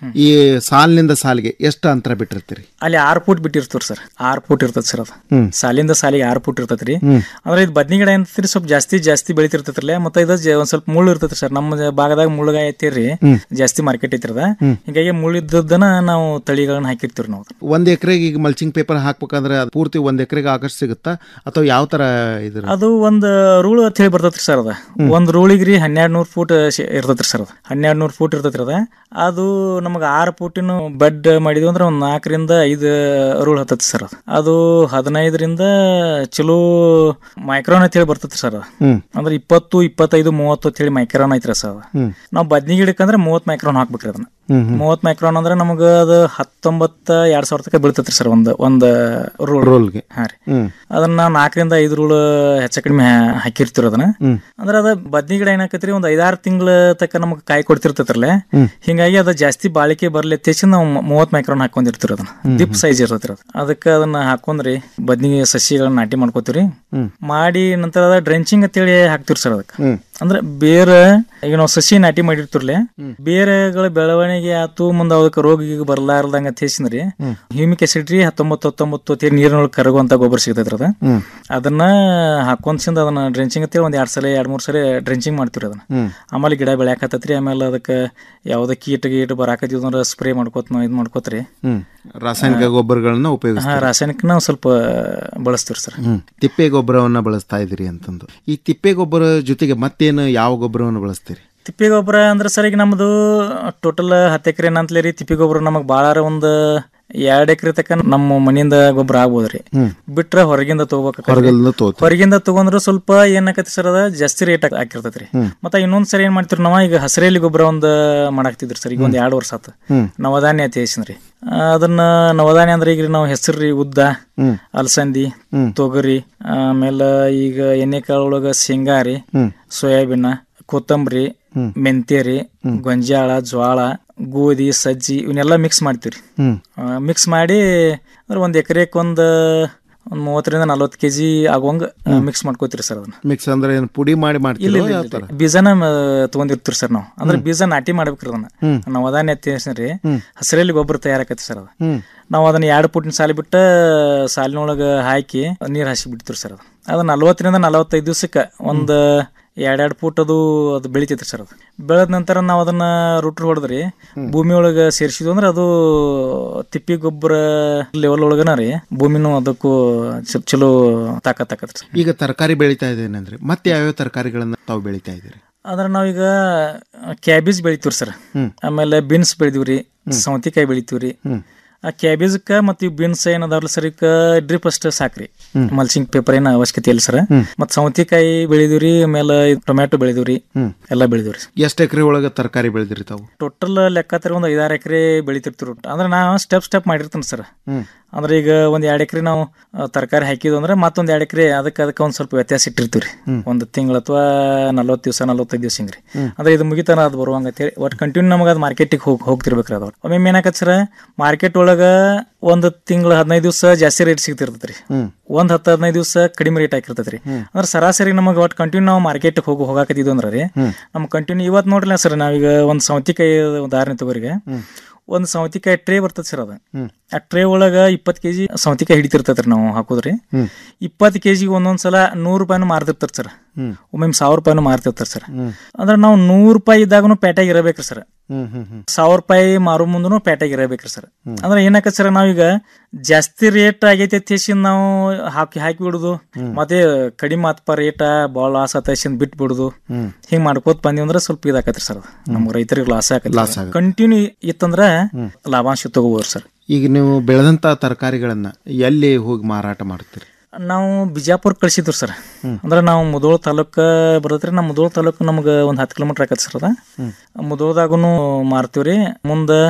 ಈ ಸಾಲಿನಿಂದ ಸಾಲಿಗೆ ಎಷ್ಟು ಅಂತರ ಬಿಟ್ಟಿರ್ತೀರಿ ಅಲ್ಲಿ ಆರು ಫೂಟ್ ಬಿಟ್ಟಿರ್ತೀವಿ ಸರ್ ಆರು ಫೂಟ್ ಇರ್ತದೆ ಸರ್ ಅದು ಹ್ಮ್. ಸಾಲಿಂದ ಸಾಲಿಗೆ ಆರು ಫೂಟ್ ಇರ್ತೈತ್ರಿ ಹ್ಮ್. ಅಂದ್ರೆ ಇದು ಬದ್ನಿ ಗಿಡ ಏನಂತೀರಿ ಸ್ವಲ್ಪ ಜಾಸ್ತಿ ಜಾಸ್ತಿ ಬೆಳಿತಿರ್ತೈತ್ರಲ್ಲ ಮತ್ತೆ ಇದು ಜ- ಒಂದ್ ಸ್ವಲ್ಪ ಮುಳ್ಳು ಇರ್ತೈತ್ರಿ ಸರ್ ನಮ್ಮ ಜ- ಭಾಗದಾಗ ಮುಳ್ಳುಗಾಯಿ ಐತಿರಿ ಹ್ಮ್. ಜಾಸ್ತಿ ಮಾರ್ಕೆಟ್ ಐತಿರದ ಹ್ಮ್. ಹೀಗಾಗಿ ಮುಳ್ಳು ಇದ್ದದನ್ನ ನಾವು ತಳಿಗಳನ್ನ ಹಾಕಿರ್ತೀವಿ ನಾವು ಒಂದ್ ಎಕರೆಗೆ ಈಗ ಮಲ್ಚಿಂಗ್ ಪೇಪರ್ ಹಾಕ್ಬೇಕಂದ್ರೆ ಅದು ಪೂರ್ತಿ ಒಂದ್ ಎಕರೆಗೆ ಆಗಷ್ಟು ಸಿಗುತ್ತಾ ಅಥವಾ ಯಾವ ತರ ಇದ್ರ ಅದು ಒಂದ್ ರೂಲ್ ಅಂತ ಹೇಳಿ ಬರ್ತೈತ್ರಿ ಸರ್ ಅದ ಒಂದ್ ರೂಳಿಗ್ರಿ ಹನ್ನೆರಡ್ ನೂರ್ ಫೂಟ್ ಇರ್ತೈತ್ರಿ ಸರ್ ಅದು ಹನ್ನೆರಡ್ ನೂರ್ ಫೂಟ್ ಇರ್ತೈತ್ರಿ ಅದ ಅದು ನಮಗ ಆರು ಫೂಟಿನ ಬೆಡ್ ಮಾಡಿದ್ವಿ ಅಂದ್ರೆ ಒಂದ್ ನಾಲ್ಕರಿಂದ ಐದು ರೂಲ್ ಹತ್ತೈತಿ ಸರ್ ಅದು ಅದು ಹದಿನೈದರಿಂದ ಚಲೋ ಮೈಕ್ರೋನ್ ಅಂತ ಹೇಳಿ ಬರ್ತೈತ್ರಿ ಸರ್ ಅದು ಹ್ಮ್. ಅಂದ್ರೆ ಇಪ್ಪತ್ತು ಇಪ್ಪತ್ತೈದು ಮೂವತ್ತು ಅಂತ ಹೇಳಿ ಮೈಕ್ರೋನ್ ಐತ್ರಿ ಸರ್ ಅದು ಹ್ಮ್. ನಾವು ಬದ್ನಿ ಗಿಡಕ್ಕಂದ್ರೆ ಮೂವತ್ ಮೈಕ್ರೋನ್ ಹಾಕ್ಬೇಕ್ರಿ ಅದನ್ನ ಹ್ಮ್, ಹ್ಮ್. ಮೂವತ್ ಮೈಕ್ರೋನ್ ಅಂದ್ರೆ ನಮಗ ಅದು ಹತ್ತೊಂಬತ್ತ ಎರಡ್ ಸಾವಿರ ತನಕ ಬೀಳ್ತೈತ್ರಿ ಸರ್ ಒಂದ್ ಒಂದ್ ರೂಲ್ ರೋಲ್ಗೆ ಹಾ ರೀ ಹ್ಮ್ ಅದನ್ನ ನಾವು ನಾಲ್ಕರಿಂದ ಐದು ರೂಲ್ ಹೆಚ್ಚ ಕಡಿಮೆ ಹಾ- ಹಾಕಿರ್ತೀವಿ ಅದನ್ನ ಹ್ಮ್. ಅಂದ್ರೆ ಅದ ಬದ್ನಿ ಗಿಡ ಏನಾಕತ್ರಿ ಒಂದ್ ಐದಾರು ತಿಂಗಳ ತಕ್ಕ ನಮ್ಗೆ ಕಾಯಿ ಕೊಡ್ತಿರ್ತೈತ್ರಲ್ಲ ಹ್ಮ್. ಹಿಂಗಾಗಿ ಅದ ಜಾಸ್ತಿ ಬಾಳಿಕೆ ಬರ್ಲಿ ಎತ್ತೇಸಿ ನಾವು ಮೂವತ್ ಮೈಕ್ರೋನ್ ಹಾಕೊಂಡಿರ್ತೀವಿ ಅದನ್ನ ಹ್ಮ್, ದಿಪ್ ಸೈಜ್ ಇರ್ತೈತ್ರಿ ಅದು ಅದಕ್ಕೆ ಅದನ್ನ ಹಾಕೊಂಡ್ರಿ ಬದ್ನಿ ಸಸಿಗಳನ್ನ ನಾಟಿ ಮಾಡ್ಕೋತೀವ್ರಿ ಹ್ಮ್. ಮಾಡಿ ನಂತರ ಅದ ಡ್ರೆಂಚಿಂಗ್ ಅಂತೇಳಿ ಹಾಕ್ತಿವ್ರಿ ಸರ್ ಅದಕ್ಕೆ ಹ್ಮ್. ಅಂದ್ರೆ ಬೇರೆ ಈಗ ನಾವು ಸಸಿ ನಾಟಿ ಮಾಡಿರ್ತಿರ್ಲೆ ಬೇರೆಗಳ ಬೆಳವಣಿಗೆ ಆತು ಮುಂದೆ ಅದಕ್ಕೆ ರೋಗ ಗೀಗ ಬರ್ಲಾರ್ದಂಗ ತೇಸಿನ್ರಿ ಹ್ಮ್. ಹ್ಯೂಮಿಕ್ ಆಸಿಡ್ ರೀ ಹತ್ತೊಂಬತ್ತು ಹತ್ತೊಂಬತ್ತು ತೇರಿ ನೀರಿನೊಳಗೆ ಕರಗುವಂತ ಗೊಬ್ಬರ ಸಿಗ್ತೈತ್ರಿ ಅದ ಹ್ಮ್. ಅದನ್ನ ಹಾಕೊಂಡ್ಸಿಂದ ಅದನ್ನ ಡ್ರೆಂಚಿಂಗ್ ಅಂತೇಳಿ ಒಂದ್ ಎರಡ್ ಸಲ ಎರಡ್ ಮೂರ್ ಸಲ ಡ್ರೆಂಚಿಂಗ್ ಮಾಡ್ತೀವಿ ಅದನ್ನ ಹ್ಮ್. ಆಮೇಲೆ ಗಿಡ ಬೆಳ್ಯಾಕತ್ತೈತ್ರಿ ಆಮೇಲೆ ಅದಕ್ಕೆ ಯಾವ್ದೇ ಕೀಟ ಗೀಟ ಬರಾಕತ್ತಿದ್ವು ಅಂದ್ರೆ ಸ್ಪ್ರೇ ಮಾಡ್ಕೋತ ನಾವ್ ಇದ್ ಮಾಡ್ಕೋತ್ರಿ ಹ್ಮ್ ರಾಸಾಯನಿಕ ಗೊಬ್ಬರಗಳನ್ನ ಹಾ ಉಪಯೋಗಿಸ್ತಾರೆ ರಾಸಾಯನಿಕ ನಾವು ಸ್ವಲ್ಪ ಬಳಸ್ತೀವಿ ಸರ್ ಹ್ಮ್ ತಿಪ್ಪೆ ಗೊಬ್ಬರವನ್ನ ಬಳಸ್ತಾ ಇದ್ದೀರಿ ಅಂತಂದು ಈ ತಿಪ್ಪೆ ಗೊಬ್ಬರ ಜೊತೆಗೆ ಮತ್ತೇನು ಯಾವ ಗೊಬ್ಬರವನ್ನು ಬಳಸ್ತೀರಿ ತಿಪ್ಪಿ ಗೊಬ್ಬರ ಅಂದ್ರೆ ಸರ್ ಈಗ ನಮ್ದು ಟೋಟಲ್ ಹತ್ತು ಎಕರೆ ನಂತಲೇ ರೀ ತಿಪ್ಪಿ ಗೊಬ್ಬರ ನಮಗೆ ಭಾಳ ಒಂದು ಎರಡ್ ಎಕರೆ ತಕ್ಕ ನಮ್ಮ ಮನೆಯಿಂದ ಗೊಬ್ಬರ ಆಗ್ಬೋದ್ರಿ ಹ್ಮ್. ಬಿಟ್ರೆ ಹೊರಗಿಂದ ತಗೋಬೇಕು ಹೊರಗಿಂದ ತಗೋತೀರಿ. ಹೊರಗಿಂದ ತಗೊಂಡ್ರೆ ಸ್ವಲ್ಪ ಏನಾಕತಿ ಸರ್ ಅದ ಜಾಸ್ತಿ ರೇಟ್ ಹಾಕಿರ್ತೈತ್ರಿ ಹ್ಮ್. ಮತ್ತೆ ಇನ್ನೊಂದ್ ಸರಿ ಏನ್ ಮಾಡ್ತೀವಿ ನಾವ ಈಗ ಹಸಿರೆಲಿ ಗೊಬ್ಬರ ಒಂದ್ ಮಾಡಾಕ್ತಿದ್ರಿ ಸರ್ ಈಗ ಒಂದ್ ಎರಡ್ ವರ್ಷ ಆತ ಹ್ಮ್. ನವಧಾನ್ಯ ತೇಸಿನ್ರಿ ಅದನ್ನ ನವಧಾನ್ಯ ಅಂದ್ರೆ ಈಗ ನಾವು ಹೆಸರು ಉದ್ದ ಹ್ಮ್. ಅಲಸಂದಿ ಹ್ಮ್. ತೊಗರಿ ಆಮೇಲೆ ಈಗ ಎಣ್ಣೆ ಕಾಳು ಒಳಗ ಶೇಂಗಾ ರೀ ಹ್ಮ್. ಸೋಯಾಬೀನ್ ಕೊತ್ತಂಬರಿ ಹ್ಮ್. ಮೆಂತ್ಯ ರೀ ಗೊಂಜಾಳ ಜ್ವಾಳ ಗೋಧಿ ಸಜ್ಜಿ ಇವನ್ನೆಲ್ಲ ಮಿಕ್ಸ್ ಮಾಡ್ತೀವಿ ಹ್ಮ್. ಮಿಕ್ಸ್ ಮಾಡಿ ಅಂದ್ರೆ ಒಂದ್ ಎಕರೆಕ್ ಒಂದ್ ಒಂದ್ ಮೂವತ್ತರಿಂದ ನಲ್ವತ್ತು ಕೆಜಿ ಆಗುವಂಗ ಮಿಕ್ಸ್ ಮಾಡ್ಕೋತೀರಿ ಸರ್ ಅದನ್ನ ಮಿಕ್ಸ್ ಅಂದ್ರೆ ಏನು ಪುಡಿ ಮಾಡಿ ಇಲ್ಲ ಮಾಡ್ತೀರಿ ಇಲ್ಲ, ಯಾವ ಇಲ್ಲ, ತರ ಬೀಜನ ಮ, ತಗೊಂಡಿರ್ತೀವಿ ಸರ್ ನಾವು ಅಂದ್ರೆ ಬೀಜ ನಾಟಿ ಮಾಡ್ಬೇಕ್ರಿ ಅದನ್ನ ಹ್ಮ್. ನಾವು ಅದಾನೆ ರೀ ಹ್ಮ್. ಹಸಿರಲ್ಲಿ ಗೊಬ್ಬರ ತಯಾರಾಕತಿ ಸರ್ ಅದು ಹ್ಮ್. ನಾವು ಅದನ್ನ ಎರಡು ಪುಟ್ಟಿನ ಸಾಲಿ ಬಿಟ್ಟ ಸಾಲಿನೊಳಗ ಹಾಕಿ ನೀರ್ ಹಾಸಿ ಬಿಡ್ತೀವಿ ಸರ್ ಅದು ಅದು ನಲ್ವತ್ತರಿಂದ ನಲವತ್ತೈದು ದಿವಸಕ್ಕೆ ಒಂದು ಎರಡೆರಡು ಫೂಟ್ ಅದು ಅದು ಬೆಳಿತೈತ್ರಿ ಸರ್ ಅದು ಬೆಳೆದ ನಂತರ ನಾವು ಅದನ್ನ ರೂಟ್ರ್ ಹೊಡೆದ್ರಿ ಭೂಮಿ ಒಳಗ ಸೇರಿಸಿದ್ವು ಅಂದ್ರೆ ಅದು ತಿಪ್ಪಿ ಗೊಬ್ಬರ ಲೆವೆಲ್ ಒಳಗನ ರೀ ಭೂಮಿನೂ ಅದಕ್ಕೂ ಸ್ವಲ್ಪ ಚಲೋ ತಾಕತ್ ಆಕತ್ರಿ ಈಗ ತರಕಾರಿ ಬೆಳಿತಾ ಇದ್ದೇನೆಂದ್ರೆ ಮತ್ತೆ ಯಾವ್ಯಾವ ತರಕಾರಿಗಳನ್ನ ತಾವು ಬೆಳಿತಾ ಇದ್ದೀರಿ ಅಂದ್ರೆ ನಾವೀಗ ಕ್ಯಾಬೇಜ್ ಬೆಳಿತೀವ್ರಿ ಸರ್ ಹ್ಮ್. ಆಮೇಲೆ ಬೀನ್ಸ್ ಬೆಳಿತೀವ್ರಿ ಸೌತಿಕಾಯಿ ಬೆಳಿತೀವ್ರಿ ಹ್ಮ್. ಆ ಕ್ಯಾಬೇಜ್ಕ ಮತ್ತು ಇವ್ ಬೀನ್ಸ್ ಏನದಾವ್ರಲ್ಲ ಸರ್ ಈಗ ಡ್ರಿಪ್ ಅಷ್ಟ ಸಾಕ್ರಿ ಹ್ಮ್. ಮಲ್ಚಿಂಗ್ ಪೇಪರ್ ಏನ ಅವಶ್ಯಕತೆ ಇಲ್ಲ ಸರ್ ಹ್ಮ್. ಮತ್ ಸೌತಿಕಾಯಿ ಬೆಳಿದಿವ್ರಿ ಆಮೇಲೆ ಟೊಮ್ಯಾಟೊ ಬೆಳಿದಿವ್ರಿ ಹ್ಮ್. ಎಲ್ಲ ಬೆಳಿದಿವ್ರಿ ಎಷ್ಟು ಎಕರೆ ಒಳಗೆ ತರಕಾರಿ ಬೆಳೆದಿರಿ ತಾವು ಟೋಟಲ್ ಲೆಕ್ಕ ತರ ಒಂದ್ ಐದಾರು ಎಕರೆ ಬೆಳಿತಿರ್ತೀವಿ ಅಂದ್ರೆ ನಾ ಸ್ಟೆಪ್ ಸ್ಟೆಪ್ ಮಾಡಿರ್ತೀನಿ ಸರ್ ಹ್ಮ್. ಅಂದ್ರೆ ಈಗ ಒಂದ್ ಎರಡ್ ಎಕರೆ ನಾವು ತರಕಾರಿ ಹಾಕಿದ್ವು ಅಂದ್ರೆ ಮತ್ತೊಂದ್ ಎರಡ್ ಎಕರೆ ಅದಕ್ಕೆ ಅದಕ್ಕೆ ಒಂದ್ ಸ್ವಲ್ಪ ವ್ಯತ್ಯಾಸ ಇಟ್ಟಿರ್ತೀವಿ ಹ್ಮ್. ಒಂದು ತಿಂಗಳ ಅಥವಾ ನಲ್ವತ್ತು ದಿವಸ ನಲ್ವತ್ತೈದು ದಿವಸ ಹಿಂಗ್ರಿ ಹ್ಮ್. ಅಂದ್ರೆ ಇದು ಮುಗಿತಾನ ಅದು ಬರುವಂಗ ಅಂತೇಳಿ ಒಟ್ಟು ಕಂಟಿನ್ಯೂ ನಮಗೆ ಅದು ಮಾರ್ಕೆಟಿಗೆ ಹೋಗಿ ಹೋಗ್ತಿರ್ಬೇಕ್ರಿ ಅದು ಒಮ್ಮೆ ಏನಾಕತ್ ಸರ್ ಮಾರ್ಕೆಟ್ ಒಳಗ ಒಂದು ತಿಂಗಳ ಹದಿನೈದು ದಿವಸ ಜಾಸ್ತಿ ರೇಟ್ ಸಿಗ್ತಿರ್ತೈತ್ರಿ ಹ್ಮ್. ಒಂದ್ ಹತ್ತು ಹದಿನೈದು ದಿವಸ ಕಡಿಮೆ ರೇಟ್ ಹಾಕಿರ್ತೈತ್ರಿ ಹ್ಮ್. ಅಂದ್ರೆ ಸರಾಸರಿ ನಮಗೆ ಒಟ್ಟು ಕಂಟಿನ್ಯೂ ನಾವು ಮಾರ್ಕೆಟ್ ಹೋಗಿ ಹೋಗಾಕತ್ತಿದ್ವು ಅಂದ್ರೆ ರೀ ಹ್ಮ್. ನಮ್ ಕಂಟಿನ್ಯೂ ಇವತ್ತು ನೋಡ್ರಲ್ಲ ಸರ್ ನಾವೀಗ ಒಂದು ಸೌತಿಕಾಯಿ ಉದಾಹರಣೆ ತಗೋರಿಗೆ ಹ್ಮ್. ಒಂದು ಸೌತಿಕಾಯಿ ಟ್ರೇ ಬರ್ತದೆ ಸರ್ ಅದು ಹ್ಮ್. ಆ ಟ್ರೇ ಒಳಗ ಇಪ್ಪತ್ತು ಕೆಜಿ ಸೌತಿಕಾಯಿ ಹಿಡಿತಿರ್ತೈತ್ರಿ ನಾವು ಹಾಕೋದ್ರಿ ಹ್ಮ್. ಇಪ್ಪತ್ತು ಕೆಜಿಗೆ ಒಂದೊಂದ್ಸಲ ನೂರು ರೂಪಾಯಿನೂ ಮಾರ್ತಿರ್ತಾರೆ ಸರ್ ಹ್ಮ್. ಒಮ್ಮೆ ಸಾವಿರ ರೂಪಾಯಿನೂ ಮಾರ್ತಿರ್ತಾರೆ ಸರ್ ಹ್ಮ್. ಅಂದ್ರೆ ನಾವು ನೂರು ರೂಪಾಯಿ ಇದ್ದಾಗನು ಪೇಟೆಗೆ ಇರಬೇಕ್ರಿ ಸರ್ ಹ್ಮ್ ಹ್ಮ್ ಹ್ಮ್ ಸಾವಿರ ರೂಪಾಯಿ ಮಾರೋ ಮುಂದನು ಪೇಟೆಗೆ ಇರಬೇಕ್ರಿ ಸರ್ ಹ್ಮ್. ಅಂದ್ರೆ ಏನಕ್ಕ ಸರ್ ನಾವೀಗ ಜಾಸ್ತಿ ರೇಟ್ ಆಗೈತೆ ಅತ್ಯಸಿಂದ ನಾವು ಹಾಕಿ ಹಾಕಿ ಬಿಡುದು ಹ್ಮ್. ಮತ್ತೆ ಕಡಿಮೆ ಆತ್ಪ ರೇಟ ಭಾಳ ಲಾಸ್ ಆತಸಿಂದ ಬಿಟ್ಟು ಬಿಡುದು ಹ್ಮ್. ಹಿಂಗ್ ಮಾಡ್ಕೋತ ಬಂದಿವಿ ಅಂದ್ರೆ ಸ್ವಲ್ಪ ಇದಾಕತ್ರಿ ಸರ್ ನಮ್ ರೈತರಿಗೆ ಲಾಸ್ Loss ಆಕತಿ ಆಗತ್ತೆ. ಕಂಟಿನ್ಯೂ ಇತ್ತಂದ್ರ ಹ್ಮ್. ಲಾಭಾಂಶ ತಗೋಬೋದು ಸರ್ ಈಗ ನೀವು ಬೆಳೆದಂತ ತರಕಾರಿಗಳನ್ನ ಎಲ್ಲಿ ಹೋಗಿ ಮಾರಾಟ ಮಾಡ್ತೀರಿ ನಾವು ಬಿಜಾಪುರ ಕಳ್ಸಿದ್ವಿ ಸರ್ ಹ್ಮ್. ಅಂದ್ರೆ ನಾವು ಮುದೋಳ ತಾಲೂಕ ಬರತ್ರಿ ನಮ್ಮ ಮುದೋಳ ತಾಲೂಕು ನಮ್ಗೆ ಒಂದು ಹತ್ತು ಕಿಲೋಮೀಟರ್ ಆಕತ್ ಸರ್ ಅದ ಹ್ಮ್. ಮುದೋಳದಾಗೂ ಮಾರ್ತೀವ್ರಿ ಮುಂದೆ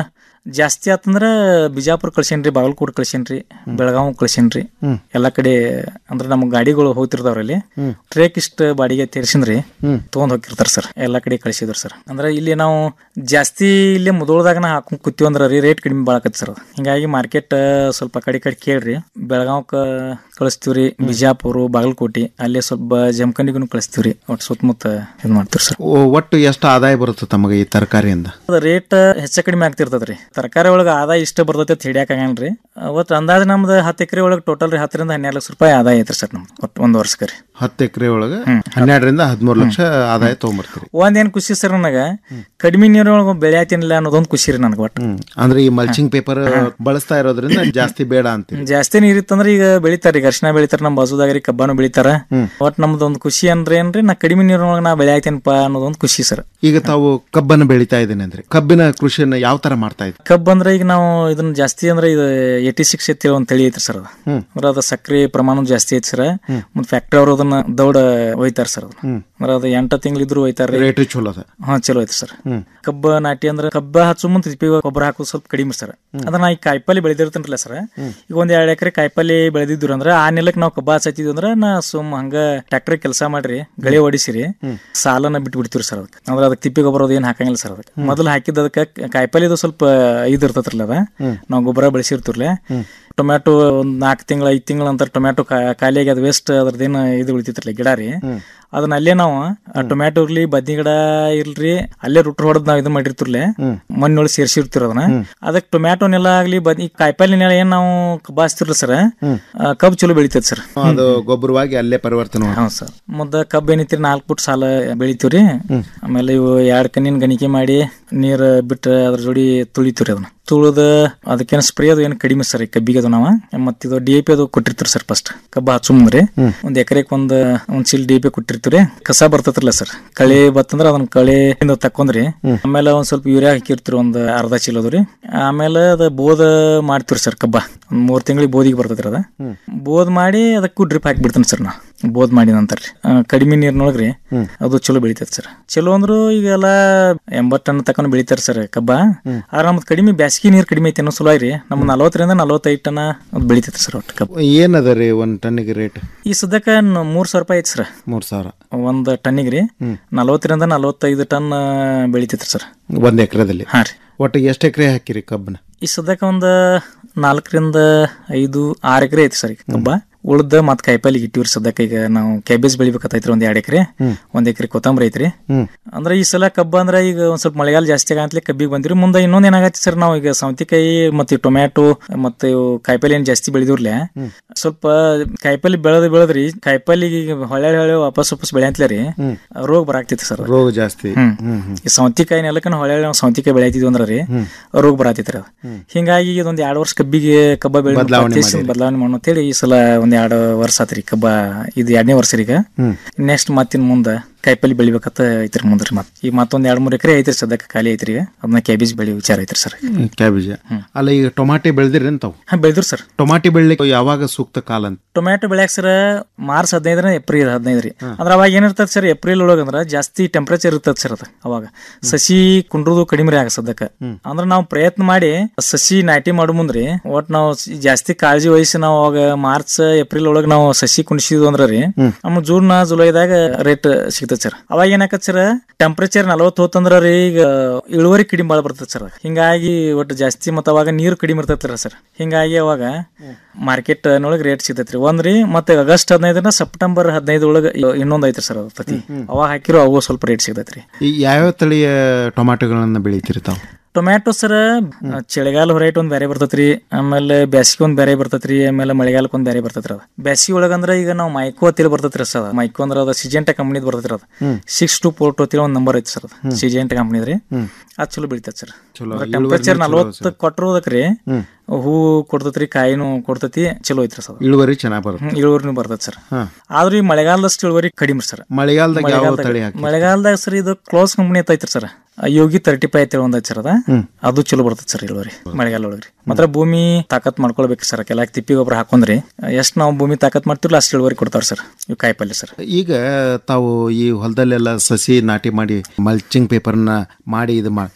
ಜಾಸ್ತಿ ಆತಂದ್ರ ಬಿಜಾಪುರ ಕಳ್ಸೇನ್ರಿ ಬಾಗಲಕೋಟೆ ಕಳ್ಸೇನ್ರಿ ಬೆಳಗಾವ್ ಕಳ್ಸೇನ್ರಿ ಹ್ಮ್. ಎಲ್ಲಾ ಕಡೆ ಅಂದ್ರೆ ನಮ್ಮ ಗಾಡಿಗಳು ಹೋಗ್ತಿರ್ತಾವ್ರಲ್ಲಿ ಹ್ಮ್. ಟ್ರೇಕ್ ಇಷ್ಟ ಬಾಡಿಗೆ ತೀರ್ಸಿನ್ರಿ ಹ್ಮ್. ತಗೊಂಡ್ ಹೋಗಿರ್ತಾರ ಸರ್ ಎಲ್ಲಾ ಕಡೆ ಕಳಿಸಿದ್ರು ಸರ್ ಅಂದ್ರೆ ಇಲ್ಲಿ ನಾವು ಜಾಸ್ತಿ ಇಲ್ಲೇ ಮುದೋಳದಾಗನ ಹಾಕೊಂಡ್ ಕೂತೀವಿ ಅಂದ್ರ ರೀ ರೇಟ್ ಕಡಿಮೆ ಬಾಳಕತ್ ಸರ್ ಹಿಂಗಾಗಿ ಮಾರ್ಕೆಟ್ ಸ್ವಲ್ಪ ಕಡೆ ಕಡೆ ಕೇಳ್ರಿ ಬೆಳಗಾವ್ಕ ಕಳಿಸ್ತೀವ್ರಿ ಬಿಜಾಪುರ ಬಾಗಲಕೋಟೆ ಅಲ್ಲೇ ಸ್ವಲ್ಪ ಜಮಖಂಡಿಗೂ ಕಳಿಸ್ತೀವ್ರಿ ಒಟ್ಟು ಸುತ್ತಮುತ್ತ ಇದ್ ಮಾಡ್ತೀವಿ ಸರ್ ಓ, ಒಟ್ಟು ಎಷ್ಟು ಆದಾಯ ಬರುತ್ತೆ ತಮಗೆ ಈ ತರಕಾರಿಯಿಂದ ರೇಟ್ ಹೆಚ್ಚ ಕಡಿಮೆ ಆಗ್ತಿರ್ತದ್ರಿ ತರಕಾರಿ ಒಳಗ ಆದಾಯ ಇಷ್ಟ ಬರ್ತೈತೆ ಅಂತ ಹಿಡಿಯಾಕ ಆಗಲ್ರಿ ಅವತ್ತು ಅಂದಾಜ್ ನಮ್ದು ಹತ್ತು ಎಕರೆ ಒಳಗೆ ಟೋಟಲ್ ರೀ ಹತ್ತರಿಂದ ಹನ್ನೆರಡು ಲಕ್ಷ ರೂಪಾಯಿ ಆದಾಯ ಐತ್ರಿ ಸರ್ ನಮ್ದು ಒಟ್ಟು ಒಂದು ವರ್ಷಕ್ಕೆ ರೀ ಹತ್ತು ಎಕರೆ ಒಳಗೆ ಹನ್ನೆರಡರಿಂದ ಹದಿಮೂರು ಲಕ್ಷ ಆದಾಯ ತಗೊಂಬರ್ತೀರಿ ಒಂದೇನ್ ಖುಷಿ ಸರ್ ನನಗ ಕಡಿಮೆ ನೀರೊಳಗೆ ಬೆಳೆ ಆಯ್ತಿನಿಲ್ಲ ಅನ್ನೋದೊಂದು ಖುಷಿ ರೀ ನನಗೆ ಒಟ್ಟು ಅಂದ್ರೆ ಈ ಮಲ್ಚಿಂಗ್ ಪೇಪರ್ ಬಳಸ್ತಾ ಇರೋದ್ರಿಂದ ಜಾಸ್ತಿ ಬೇಡ ಅಂತೀರಿ ಜಾಸ್ತಿ ನೀರ್ ಇತ್ತಂದ್ರ ಈಗ ಬೆಳಿತಾರ ಈಗ ಅರ್ಶಿನ ಬೆಳಿತಾರ ನಮ್ಮ ಬಾಜುದಾಗ ರೀ ಕಬ್ಬಾನು ಬೆಳಿತಾರ ಒಟ್ ನಮ್ದು ಒಂದು ಖುಷಿ ಅಂದ್ರೆ ಏನ್ರಿ ನಾ ಕಡಿಮೆ ನೀರೊಳಗೆ ನಾ ಬೆಳೆ ಆಯ್ತೇನಪ್ಪ ಅನ್ನೋದೊಂದು ಖುಷಿ ಸರ್ ಈಗ ತಾವು ಕಬ್ಬನ್ನು ಬೆಳಿತಾ ಇದ್ದೀನಿ ಅಂದ್ರೆ ಕಬ್ಬಿನ ಕೃಷಿಯನ್ನ ಯಾವ ತರ ಮಾಡ್ತಾ ಇದ್ದೀರಿ ಕಬ್ಬ್ ಅಂದ್ರೆ ಈಗ ನಾವು ಇದನ್ನ ಜಾಸ್ತಿ ಅಂದ್ರೆ ಇದು ಏಟಿ ಸಿಕ್ಸ್ ಎತ್ತೇಳಿ ಒಂದ್ ತಳಿ ಐತ್ರಿ ಸರ್ ಅದು ಹ್ಮ್. ಅಂದ್ರೆ ಅದು ಸಕ್ರೆ ಪ್ರಮಾಣ ಜಾಸ್ತಿ ಐತಿ ಸರ್ ಮತ್ತೆ ಫ್ಯಾಕ್ಟ್ರಿ ಅವ್ರು ಅದನ್ನ ದೌಡ ಒಯ್ತಾರ ಸರ್ ಅದು ಹ್ಮ್. ಅಂದ್ರೆ ಅದು ಎಂಟ ತಿಂಗಳಿದ್ರು ಒಯ್ತಾರ ರೇಟ್ ಚಲೋ ಅದ ಹಾ ಚಲೋ ಐತಿ ಸರ್ ಹ್ಮ್. ಕಬ್ಬ ನಾಟಿ ಅಂದ್ರೆ ಕಬ್ಬ ಹಚ್ಚು ಮುಂದೆ ತಿಪ್ಪಿ ಗೊಬ್ಬರ ಹಾಕೋದು ಸ್ವಲ್ಪ ಕಡಿಮೆ ಸರ್ ಅದ್ರ ನಾ ಈಗ ಕಾಯಿಪಲ್ಲೆ ಬೆಳೆದಿರ್ತೇನಲ್ಲ ಸರ್ ಈಗ ಒಂದ್ ಎರಡ್ ಎಕರೆ ಕಾಯಿಪಲ್ಲೆ ಬೆಳೆದಿದ್ರು ಅಂದ್ರೆ ಆ ನೆಲಕ್ಕೆ ನಾವು ಕಬ್ಬ ಹಚ್ಚಿದ್ವಿ ಅಂದ್ರೆ ನಾ ಸುಮ್ ಹಂಗ ಟ್ರ್ಯಾಕ್ಟರ್ ಕೆಲಸ ಮಾಡ್ರಿ ಗಳೆ ಹೊಡಿಸಿರಿ ಸಾಲನ ಬಿಟ್ಟು ಬಿಡ್ತೀವಿ ಸರ್ ಅದಕ್ಕೆ ಅಂದ್ರೆ ಅದಕ್ಕೆ ತಿಪ್ಪಿ ಗೊಬ್ಬರ ಅದು ಏನ್ ಹಾಕಂಗಿಲ್ಲ ಸರ್ ಅದಕ್ಕೆ ಮೊದಲು ಹಾಕಿದ ಅದಕ್ಕೆ ಕಾಯಿಪಲ್ಲೆ ಸ್ವಲ್ಪ ಇದು ಇರ್ತೈತ್ರಲ್ಲ ಅದ ನಾವು ಗೊಬ್ಬರ ಬೆಳೆಸಿರ್ತಿರ್ಲೆ ಟೊಮ್ಯಾಟೊ ಒಂದ್ ನಾಲ್ಕು ತಿಂಗಳ ಐದ್ ತಿಂಗಳ ನಂತರ ಟೊಮ್ಯಾಟೊ ಖಾಲಿಯಾಗಿ ಅದು ವೇಸ್ಟ್ ಅದ್ರದ್ದೇನು ಇದು ಉಳಿತಿತ್ರಲ್ಲ ಗಿಡ ರೀ ಅದನ್ನ ಅಲ್ಲೇ ನಾವು ಆ ಟೊಮ್ಯಾಟೊ ಇರ್ಲಿ ಬದ್ನಿ ಗಿಡ ಇರ್ಲಿ ಅಲ್ಲೇ ರುಟ್ರ್ ಹೊಡೆದ್ ನಾವು ಇದು ಮಾಡಿರ್ತಿರ್ಲೆ ಮಣ್ಣೊಳಗೆ ಸೇರ್ಸಿರ್ತಿರ ಅದನ್ನ ಅದಕ್ಕೆ ಟೊಮ್ಯಾಟೊನೆಲ್ಲ ಆಗ್ಲಿ ಬದ್ನಿ ಕಾಯಿಪಲ್ಲೆನೆಲ್ಲ ಏನ್ ನಾವು ಕಬ್ಬಾಸ್ತಿರ್ಲ ಸರ್ ಕಬ್ಬು ಚಲೋ ಬೆಳಿತೈತೆ ಸರ್ ಅದು ಗೊಬ್ಬರವಾಗಿ ಅಲ್ಲೇ ಪರಿವರ್ತನೆ ಮಾಡ್- ಹೌದು ಸರ್ ಮುದ್ದ ಕಬ್ಬು ಏನೈತಿ ನಾಲ್ಕು ಫುಟ್ ಸಾಲ ಬೆಳಿತೀವ್ರಿ ಆಮೇಲೆ ಇವು ಎರಡ್ ಕಣ್ಣಿನ ಗಣಿಕೆ ಮಾಡಿ ನೀರ್ ಬಿಟ್ಟು ಅದ್ರ ಜೋಡಿ ತುಳಿತೀವ್ರಿ ಅದನ್ನ ತುಳಿದ ಅದಕ್ಕೇನು ಸ್ಪ್ರೇ ಅದು ಏನು ಕಡಿಮೆ ಸರ್ ಈ ಕಬ್ಬಿಗೆ ಅದು ನಾವು ಮತ್ತೆ ಇದು ಡಿ ಎ ಪಿ ಅದು ಕೊಟ್ಟಿರ್ತೀರಿ ಸರ್ ಫಸ್ಟ್ ಕಬ್ಬ ಹಚ್ಚು ಮುಂದ್ರಿ ಒಂದ್ ಎಕರೆಕ್ ಒಂದ್ ಒಂದ್ ಚೀಲ್ ಡಿ ಎ ಪಿ ಕೊಟ್ಟಿರ್ತೀವ್ರಿ ಕಸ ಬರ್ತೈತ್ರಲ್ಲ ಸರ್ ಕಳೆ ಬತ್ತಂದ್ರ ಅದನ್ನ ಕಳೆ ತಕೊಂಡ್ರಿ ಆಮೇಲೆ ಒಂದ್ ಸ್ವಲ್ಪ ಯೂರಿಯಾ ಹಾಕಿರ್ತೀರಿ ಒಂದ್ ಅರ್ಧ ಚೀಲ ಅದು ರೀ ಆಮೇಲೆ ಅದ ಬೋದ ಮಾಡ್ತೀವ್ರಿ ಸರ್ ಕಬ್ಬ ಒಂದ್ ಮೂರ್ ತಿಂಗಳಿಗೆ ಬೋದಿಗೆ ಬರ್ತೈತ್ರಿ ಅದ ಬೋದ್ ಮಾಡಿ ಅದಕ್ಕೂ ಡ್ರಿಪ್ ಹಾಕ್ಬಿಡ್ತೀನಿ ಸರ್ ನಾ ಬೋದ್ ಮಾಡಿ ನಂತರ ರೀ ಆ, ಕಡಿಮೆ ನೀರ್ನೊಳಗ್ರಿ ಅದು ಚಲೋ ಬೆಳಿತೈತೆ ಸರ್ ಚಲೋ ಅಂದ್ರು ಈಗೆಲ್ಲ ಎಂಬತ್ತು ಟನ್ ತಕೊಂಡ್ ಬೆಳಿತಾರ ಸರ್ ಕಬ್ಬ ಆದ್ರೆ ನಮ್ದು ಕಡಿಮೆ ಬ್ಯಾಸಗಿ ನೀರ್ ಕಡಿಮೆ ಐತಿ ಅನ್ನೋ ಸಲುವಾಗಿ ರೀ ನಮ್ ನಲವತ್ತರಿಂದ ನಲವತ್ತೈದು ಟನ್ ಅದು ಬೆಳಿತೈತೆ ಸರ್ ಒಟ್ಟು ಕಬ್ಬು ಏನದ ರೀ ಒಂದ್ ಟನ್ನಿಗೆ ರೇಟ್ ಈ ಸದ್ಯಕ್ಕೆ ನ- ಮೂರ್ ಸಾವಿರ ರೂಪಾಯಿ ಐತಿ ಸರ್ ಮೂರ್ ಸಾವಿರ ಒಂದ್ ಟನ್ನಿಗೆ ರೀ ನಲವತ್ತರಿಂದ ನಲವತ್ತೈದು ಟನ್ ಬೆಳಿತೈತ್ರಿ ಸರ್ ಒಂದ್ ಎಕರೆದಲ್ಲಿ ಹಾ ರೀ ಒಟ್ಟು ಎಷ್ಟು ಎಕರೆ ಹಾಕಿರಿ ಕಬ್ಬನ ಈ ಸದ್ಯಕ್ಕೆ ಒಂದು ನಾಲ್ಕರಿಂದ ಐದು ಆರು ಎಕರೆ ಐತಿ ಸರ್ ಈಗ ಕಬ್ಬ ಉಳ್ದ ಮತ್ ಕಾಯಿಪಲ್ಲೆ ಇಟ್ಟಿವ್ರಿ ಸದ್ಯಕ್ಕೆ ಈಗ ನಾವು ಕ್ಯಾಬೇಜ್ ಬೆಳಿಬೇಕತ್ತೈತ್ರಿ ಒಂದ್ ಎರಡ್ ಎಕರೆ ಒಂದ್ ಎಕರೆ ಕೊತ್ತಂಬರಿ ಐತ್ರಿ ಹ್ಮ್. ಅಂದ್ರೆ ಈ ಸಲ ಕಬ್ಬ ಅಂದ್ರೆ ಈಗ ಒಂದ್ ಸ್ವಲ್ಪ ಮಳೆಗಾಲ ಜಾಸ್ತಿ ಆಗಂತಲೇ ಕಬ್ಬಿಗೆ ಬಂದಿರಿ ಮುಂದೆ ಇನ್ನೊಂದ್ ಏನಾಗತ್ತೆ ಸರ್ ನಾವು ಈಗ ಸೌತಿಕಾಯಿ ಮತ್ತೆ ಟೊಮ್ಯಾಟೊ ಮತ್ತೆ ಇವು ಕಾಯಿಪಲ್ಲೆ ಏನ್ ಜಾಸ್ತಿ ಬೆಳೆದಿರ್ಲೆ ಸ್ವಲ್ಪ ಕಾಯಿಪಲ್ಲೆ ಬೆಳೆದ್ ಬೆಳೆದ್ರಿ ಕಾಯಿಪಲ್ಲೆ ಹೊಳೆ ಹೊಳೆ ವಾಪಸ್ ವಾಪಸ್ ಬೆಳೆಯಂತ್ಲೇ ರೀ ರೋಗ ಬರಾಕ್ತಿತ್ತು ಸರ್ ರೋಗ ಜಾಸ್ತಿ ಹ್ಮ್. ಹ್ಮ್ ಹ್ಮ್ ಈ ಸೌತಿಕಾಯಿ ನೆಲಕ್ಕ ಹೊಳೆ ನಾವು ಸೌತಿಕಾಯಿ ಬೆಳೆಯತಿದ್ವಿ ಅಂದ್ರ ರೀ ರೋಗ ಬರಾತಿತ್ರಿ ಅದು ಹಿಂಗಾಗಿ ಇದೊಂದ್ ಎರಡ್ ವರ್ಷ ಕಬ್ಬಿಗೆ ಕಬ್ಬ ಬೆಳೆ ಬದ್ಲಾವಣೆ ಮಾಡಿರಿ. ಬದಲಾವಣೆ ಮಾಡೋ ಅಂತೇಳಿ ಈ ಸಲ ಒಂದ್ ಎರಡು ವರ್ಷ ಆತ್ರಿ ಕಬ್ಬ ಇದು ಎರಡನೇ ವರ್ಷ ರೀ ಈಗ ಹ್ಮ್. ನೆಕ್ಸ್ಟ್ ಮತ್ತಿನ್ ಮುಂದ ಕಾಯಿಪಲ್ಲೆ ಬೆಳಿಬೇಕಂತ ಐತ್ರಿ ಮುಂದ್ರಿ ಮತ್ ಈಗ ಮತ್ತೊಂದ್ ಎರಡ್ ಮೂರ್ ಎಕರೆ ಐತ್ರಿ ಸದ್ಯಕ್ಕೆ ಖಾಲಿ ಐತ್ರಿ ಈಗ ಅದನ್ನ ಕ್ಯಾಬೇಜ್ ಬೆಳಿ ವಿಚಾರ ಐತ್ರಿ ಸರ್ ಕ್ಯಾಬೇಜ್ ಅಲ್ಲ ಈಗ ಟೊಮಾಟೆ ಬೆಳೆದಿರಿ ತಾವು ಹಾ ಬೆಳೆದ್ರು ಸರ್ ಟೊಮಾಟೆ ಬೆಳಿಲಿಕ್ಕೆ ಯಾವಾಗ ಸೂಕ್ತ ಕಾಲ ಅಂತ ಟೊಮ್ಯಾಟೊ ಬೆಳ್ಯಾಕ ಸರ್ ಮಾರ್ಚ್ ಹದಿನೈದರ ಏಪ್ರಿಲ್ ಹದಿನೈದು ರೀ ಅಂದ್ರೆ ಅವಾಗ ಏನಿರ್ತದ ಸರ್ ಏಪ್ರಿಲ್ ಒಳಗ ಅಂದ್ರ ಜಾಸ್ತಿ ಟೆಂಪರೇಚರ್ ಇರ್ತದ ಸರ್ ಅದ ಅವಾಗ ಸಸಿ ಕುಂಡ್ರದು ಕಡಿಮೆ ರೀ ಆಗ ಸದ್ಯಕ್ಕ ಅಂದ್ರ ನಾವು ಪ್ರಯತ್ನ ಮಾಡಿ ಸಸಿ ನಾಟಿ ಮಾಡೋ ಮುಂದ್ರಿ ಒಟ್ ನಾವು ಸಿ- ಜಾಸ್ತಿ ಕಾಳಜಿ ವಹಿಸಿ ನಾವು ಅವಾಗ ಮಾರ್ಚ್ ಏಪ್ರಿಲ್ ಒಳಗ ನಾವು ಸಸಿ ಕುಣಿಸಿದ್ವು ಅಂದ್ರ ರೀ ನಮ್ಮ ಜೂನ್ ಜುಲೈದಾಗ ರೇಟ್ ಸಿಗ್ತದ ಸರ್ ಅವಾಗ ಏನಾಕತ್ ಸರ್ ಟೆಂಪರೇಚರ್ ನಲವತ್ತು ಹೋತಂದ್ರ ರೀ ಈಗ ಇಳುವರಿ ಕಡಿಮೆ ಬಾಳ ಬರ್ತದ ಸರ್ ಹಿಂಗಾಗಿ ಒಟ್ಟು ಜಾಸ್ತಿ ಮತ್ತ ಅವಾಗ ನೀರು ಕಡಿಮೆ ಇರ್ತೈತ್ರ ಸರ್ ಹಿಂಗಾಗಿ ಅವಾಗ ಮಾರ್ಕೆಟ್ ನೊಳಗೆ ರೇಟ್ ಸಿಗ್ತೈತ್ರಿ ಒಂದ್ರಿ ಮತ್ತೆ ಆಗಸ್ಟ್ ಹದಿನೈದನ ಸೆಪ್ಟೆಂಬರ್ ಹದಿನೈದು ಒಳಗ ಇನ್ನೊಂದ್ ಐತ್ರಿ ಸರ್ ಅದು ತತಿ ಅವಾಗ ಹಾಕಿರೋ ಅವು ಸ್ವಲ್ಪ ರೇಟ್ ಸಿಗ್ತೈತ್ರಿ ಈ ಯಾವ್ಯಾವ ತಳಿಯ ಟೊಮಾಟೊಗಳನ್ನ ಬೆಳಿತೀರಿ ತಾವು ಟೊಮ್ಯಾಟೊ ಸರ್ ಚಳಿಗಾಲ ಹೊರೈಟ್ ಒಂದ್ ಬೇರೆ ಬರ್ತೈತ್ರಿ ಆಮೇಲೆ ಬ್ಯಾಸಿಗೆ ಒಂದ್ ಬೇರೆ ಬರ್ತೈತ್ರಿ ಆಮೇಲೆ ಮಳೆಗಾಲಕ್ಕೆ ಒಂದ್ ಬೇರೆ ಬರ್ತೈತ್ರಿ ಅದ ಬ್ಯಾಸಿಗೆ ಒಳಗಂದ್ರ ಈಗ ನಾವು ಮೈಕೋ ತಿಳಿ ಬರ್ತೈತ್ರಿ ಸರ್ ಮೈಕೋ ಅಂದ್ರ ಅದ ಸಿಜೆಂಟ ಕಂಪ್ನಿದ್ ಬರ್ತೈತ್ರಿ ಅದ ಹ್ಮ್. ಸಿಕ್ಸ್ ಟು ಫೋರ್ ಟು ಒಂದ್ ನಂಬರ್ ಐತಿ ಸರ್ ಹ್ಮ್. ಸಿಜೆಂಟ್ ಕಂಪ್ನಿದ್ರಿ ಹ್ಮ್. ಅದ್ ಚಲೋ ಬೆಳಿತೈತಿ ಸರ್ ಚಲೋ, ಇಳುವರಿನೂ ಟೆಂಪರೇಚರ್ ಚಲೋ ನಲವತ್ತು ಸರ್. ಕೊಟ್ಟಿರೋದಕ್ರಿ ಹ್ಮ್. ಹೂ ಕೊಡ್ತೈತ್ರಿ ಕಾಯಿನೂ ಕೊಡ್ತೈತಿ ಚಲೋ ಐತ್ರಿ ಸರ್ ಇಳುವರಿ ಚೆನ್ನಾಗಿ ಬರುತ್ತೆ ಹ್ಮ್, ಇಳುವರಿನೂ ಬರ್ತೈತಿ ಸರ್ ಹಾ. ಆದ್ರೂ ಈ ಮಳೆಗಾಲದಷ್ಟು ಇಳುವರಿ ಕಡಿಮೆ ಸರ್ ಮಳೆಗಾಲದಾಗ ಯಾವ ತಳಿ ಹಾಕಿ ಮಳೆಗಾಲದಾಗ ಸರ್ ಇದು ಕ್ಲೋಸ್ ಕಂಪ್ನಿ ಐತ್ರಿ ಸರ್ ಯೋಗಿ ತರ್ಟಿ ಫೈವ್ ಐತಿ ಒಂದ್ ಐತಿ ಸರ್ ಅದ ಅದು ಚಲೋ ಬರ್ತೈತಿ ಸರ್ ಇಳುವರಿ ಮಳೆಗಾಲ ಒಳಗ್ರಿ ಮಾತ್ರ ಭೂಮಿ ತಾಕತ್ ಮಾಡ್ಕೊಳ್ಬೇಕು ಸರ್ ಕೆಲ ತಿಪ್ಪಿ ಗೊಬ್ಬರ ಹಾಕೊಂಡ್ರಿ ಎಷ್ಟ್ ನಾವು ಭೂಮಿ ತಾಕತ್ ಮಾಡ್ತಿರ್ಲ ಅಷ್ಟು ಇಳುವರಿ ಕೊಡ್ತಾರ ಸರ್ ಇವು ಕಾಯಿಪಲ್ಲೆ ಸರ್ ಈಗ ತಾವು ಈ ಹೊಲದಲ್ಲೆಲ್ಲ ಸಸಿ ನಾಟಿ ಮಾಡಿ ಮಲ್ಚಿಂಗ್ ಪೇಪರ್ನ ಮಾಡಿ ಇದು ಮಾಡಿ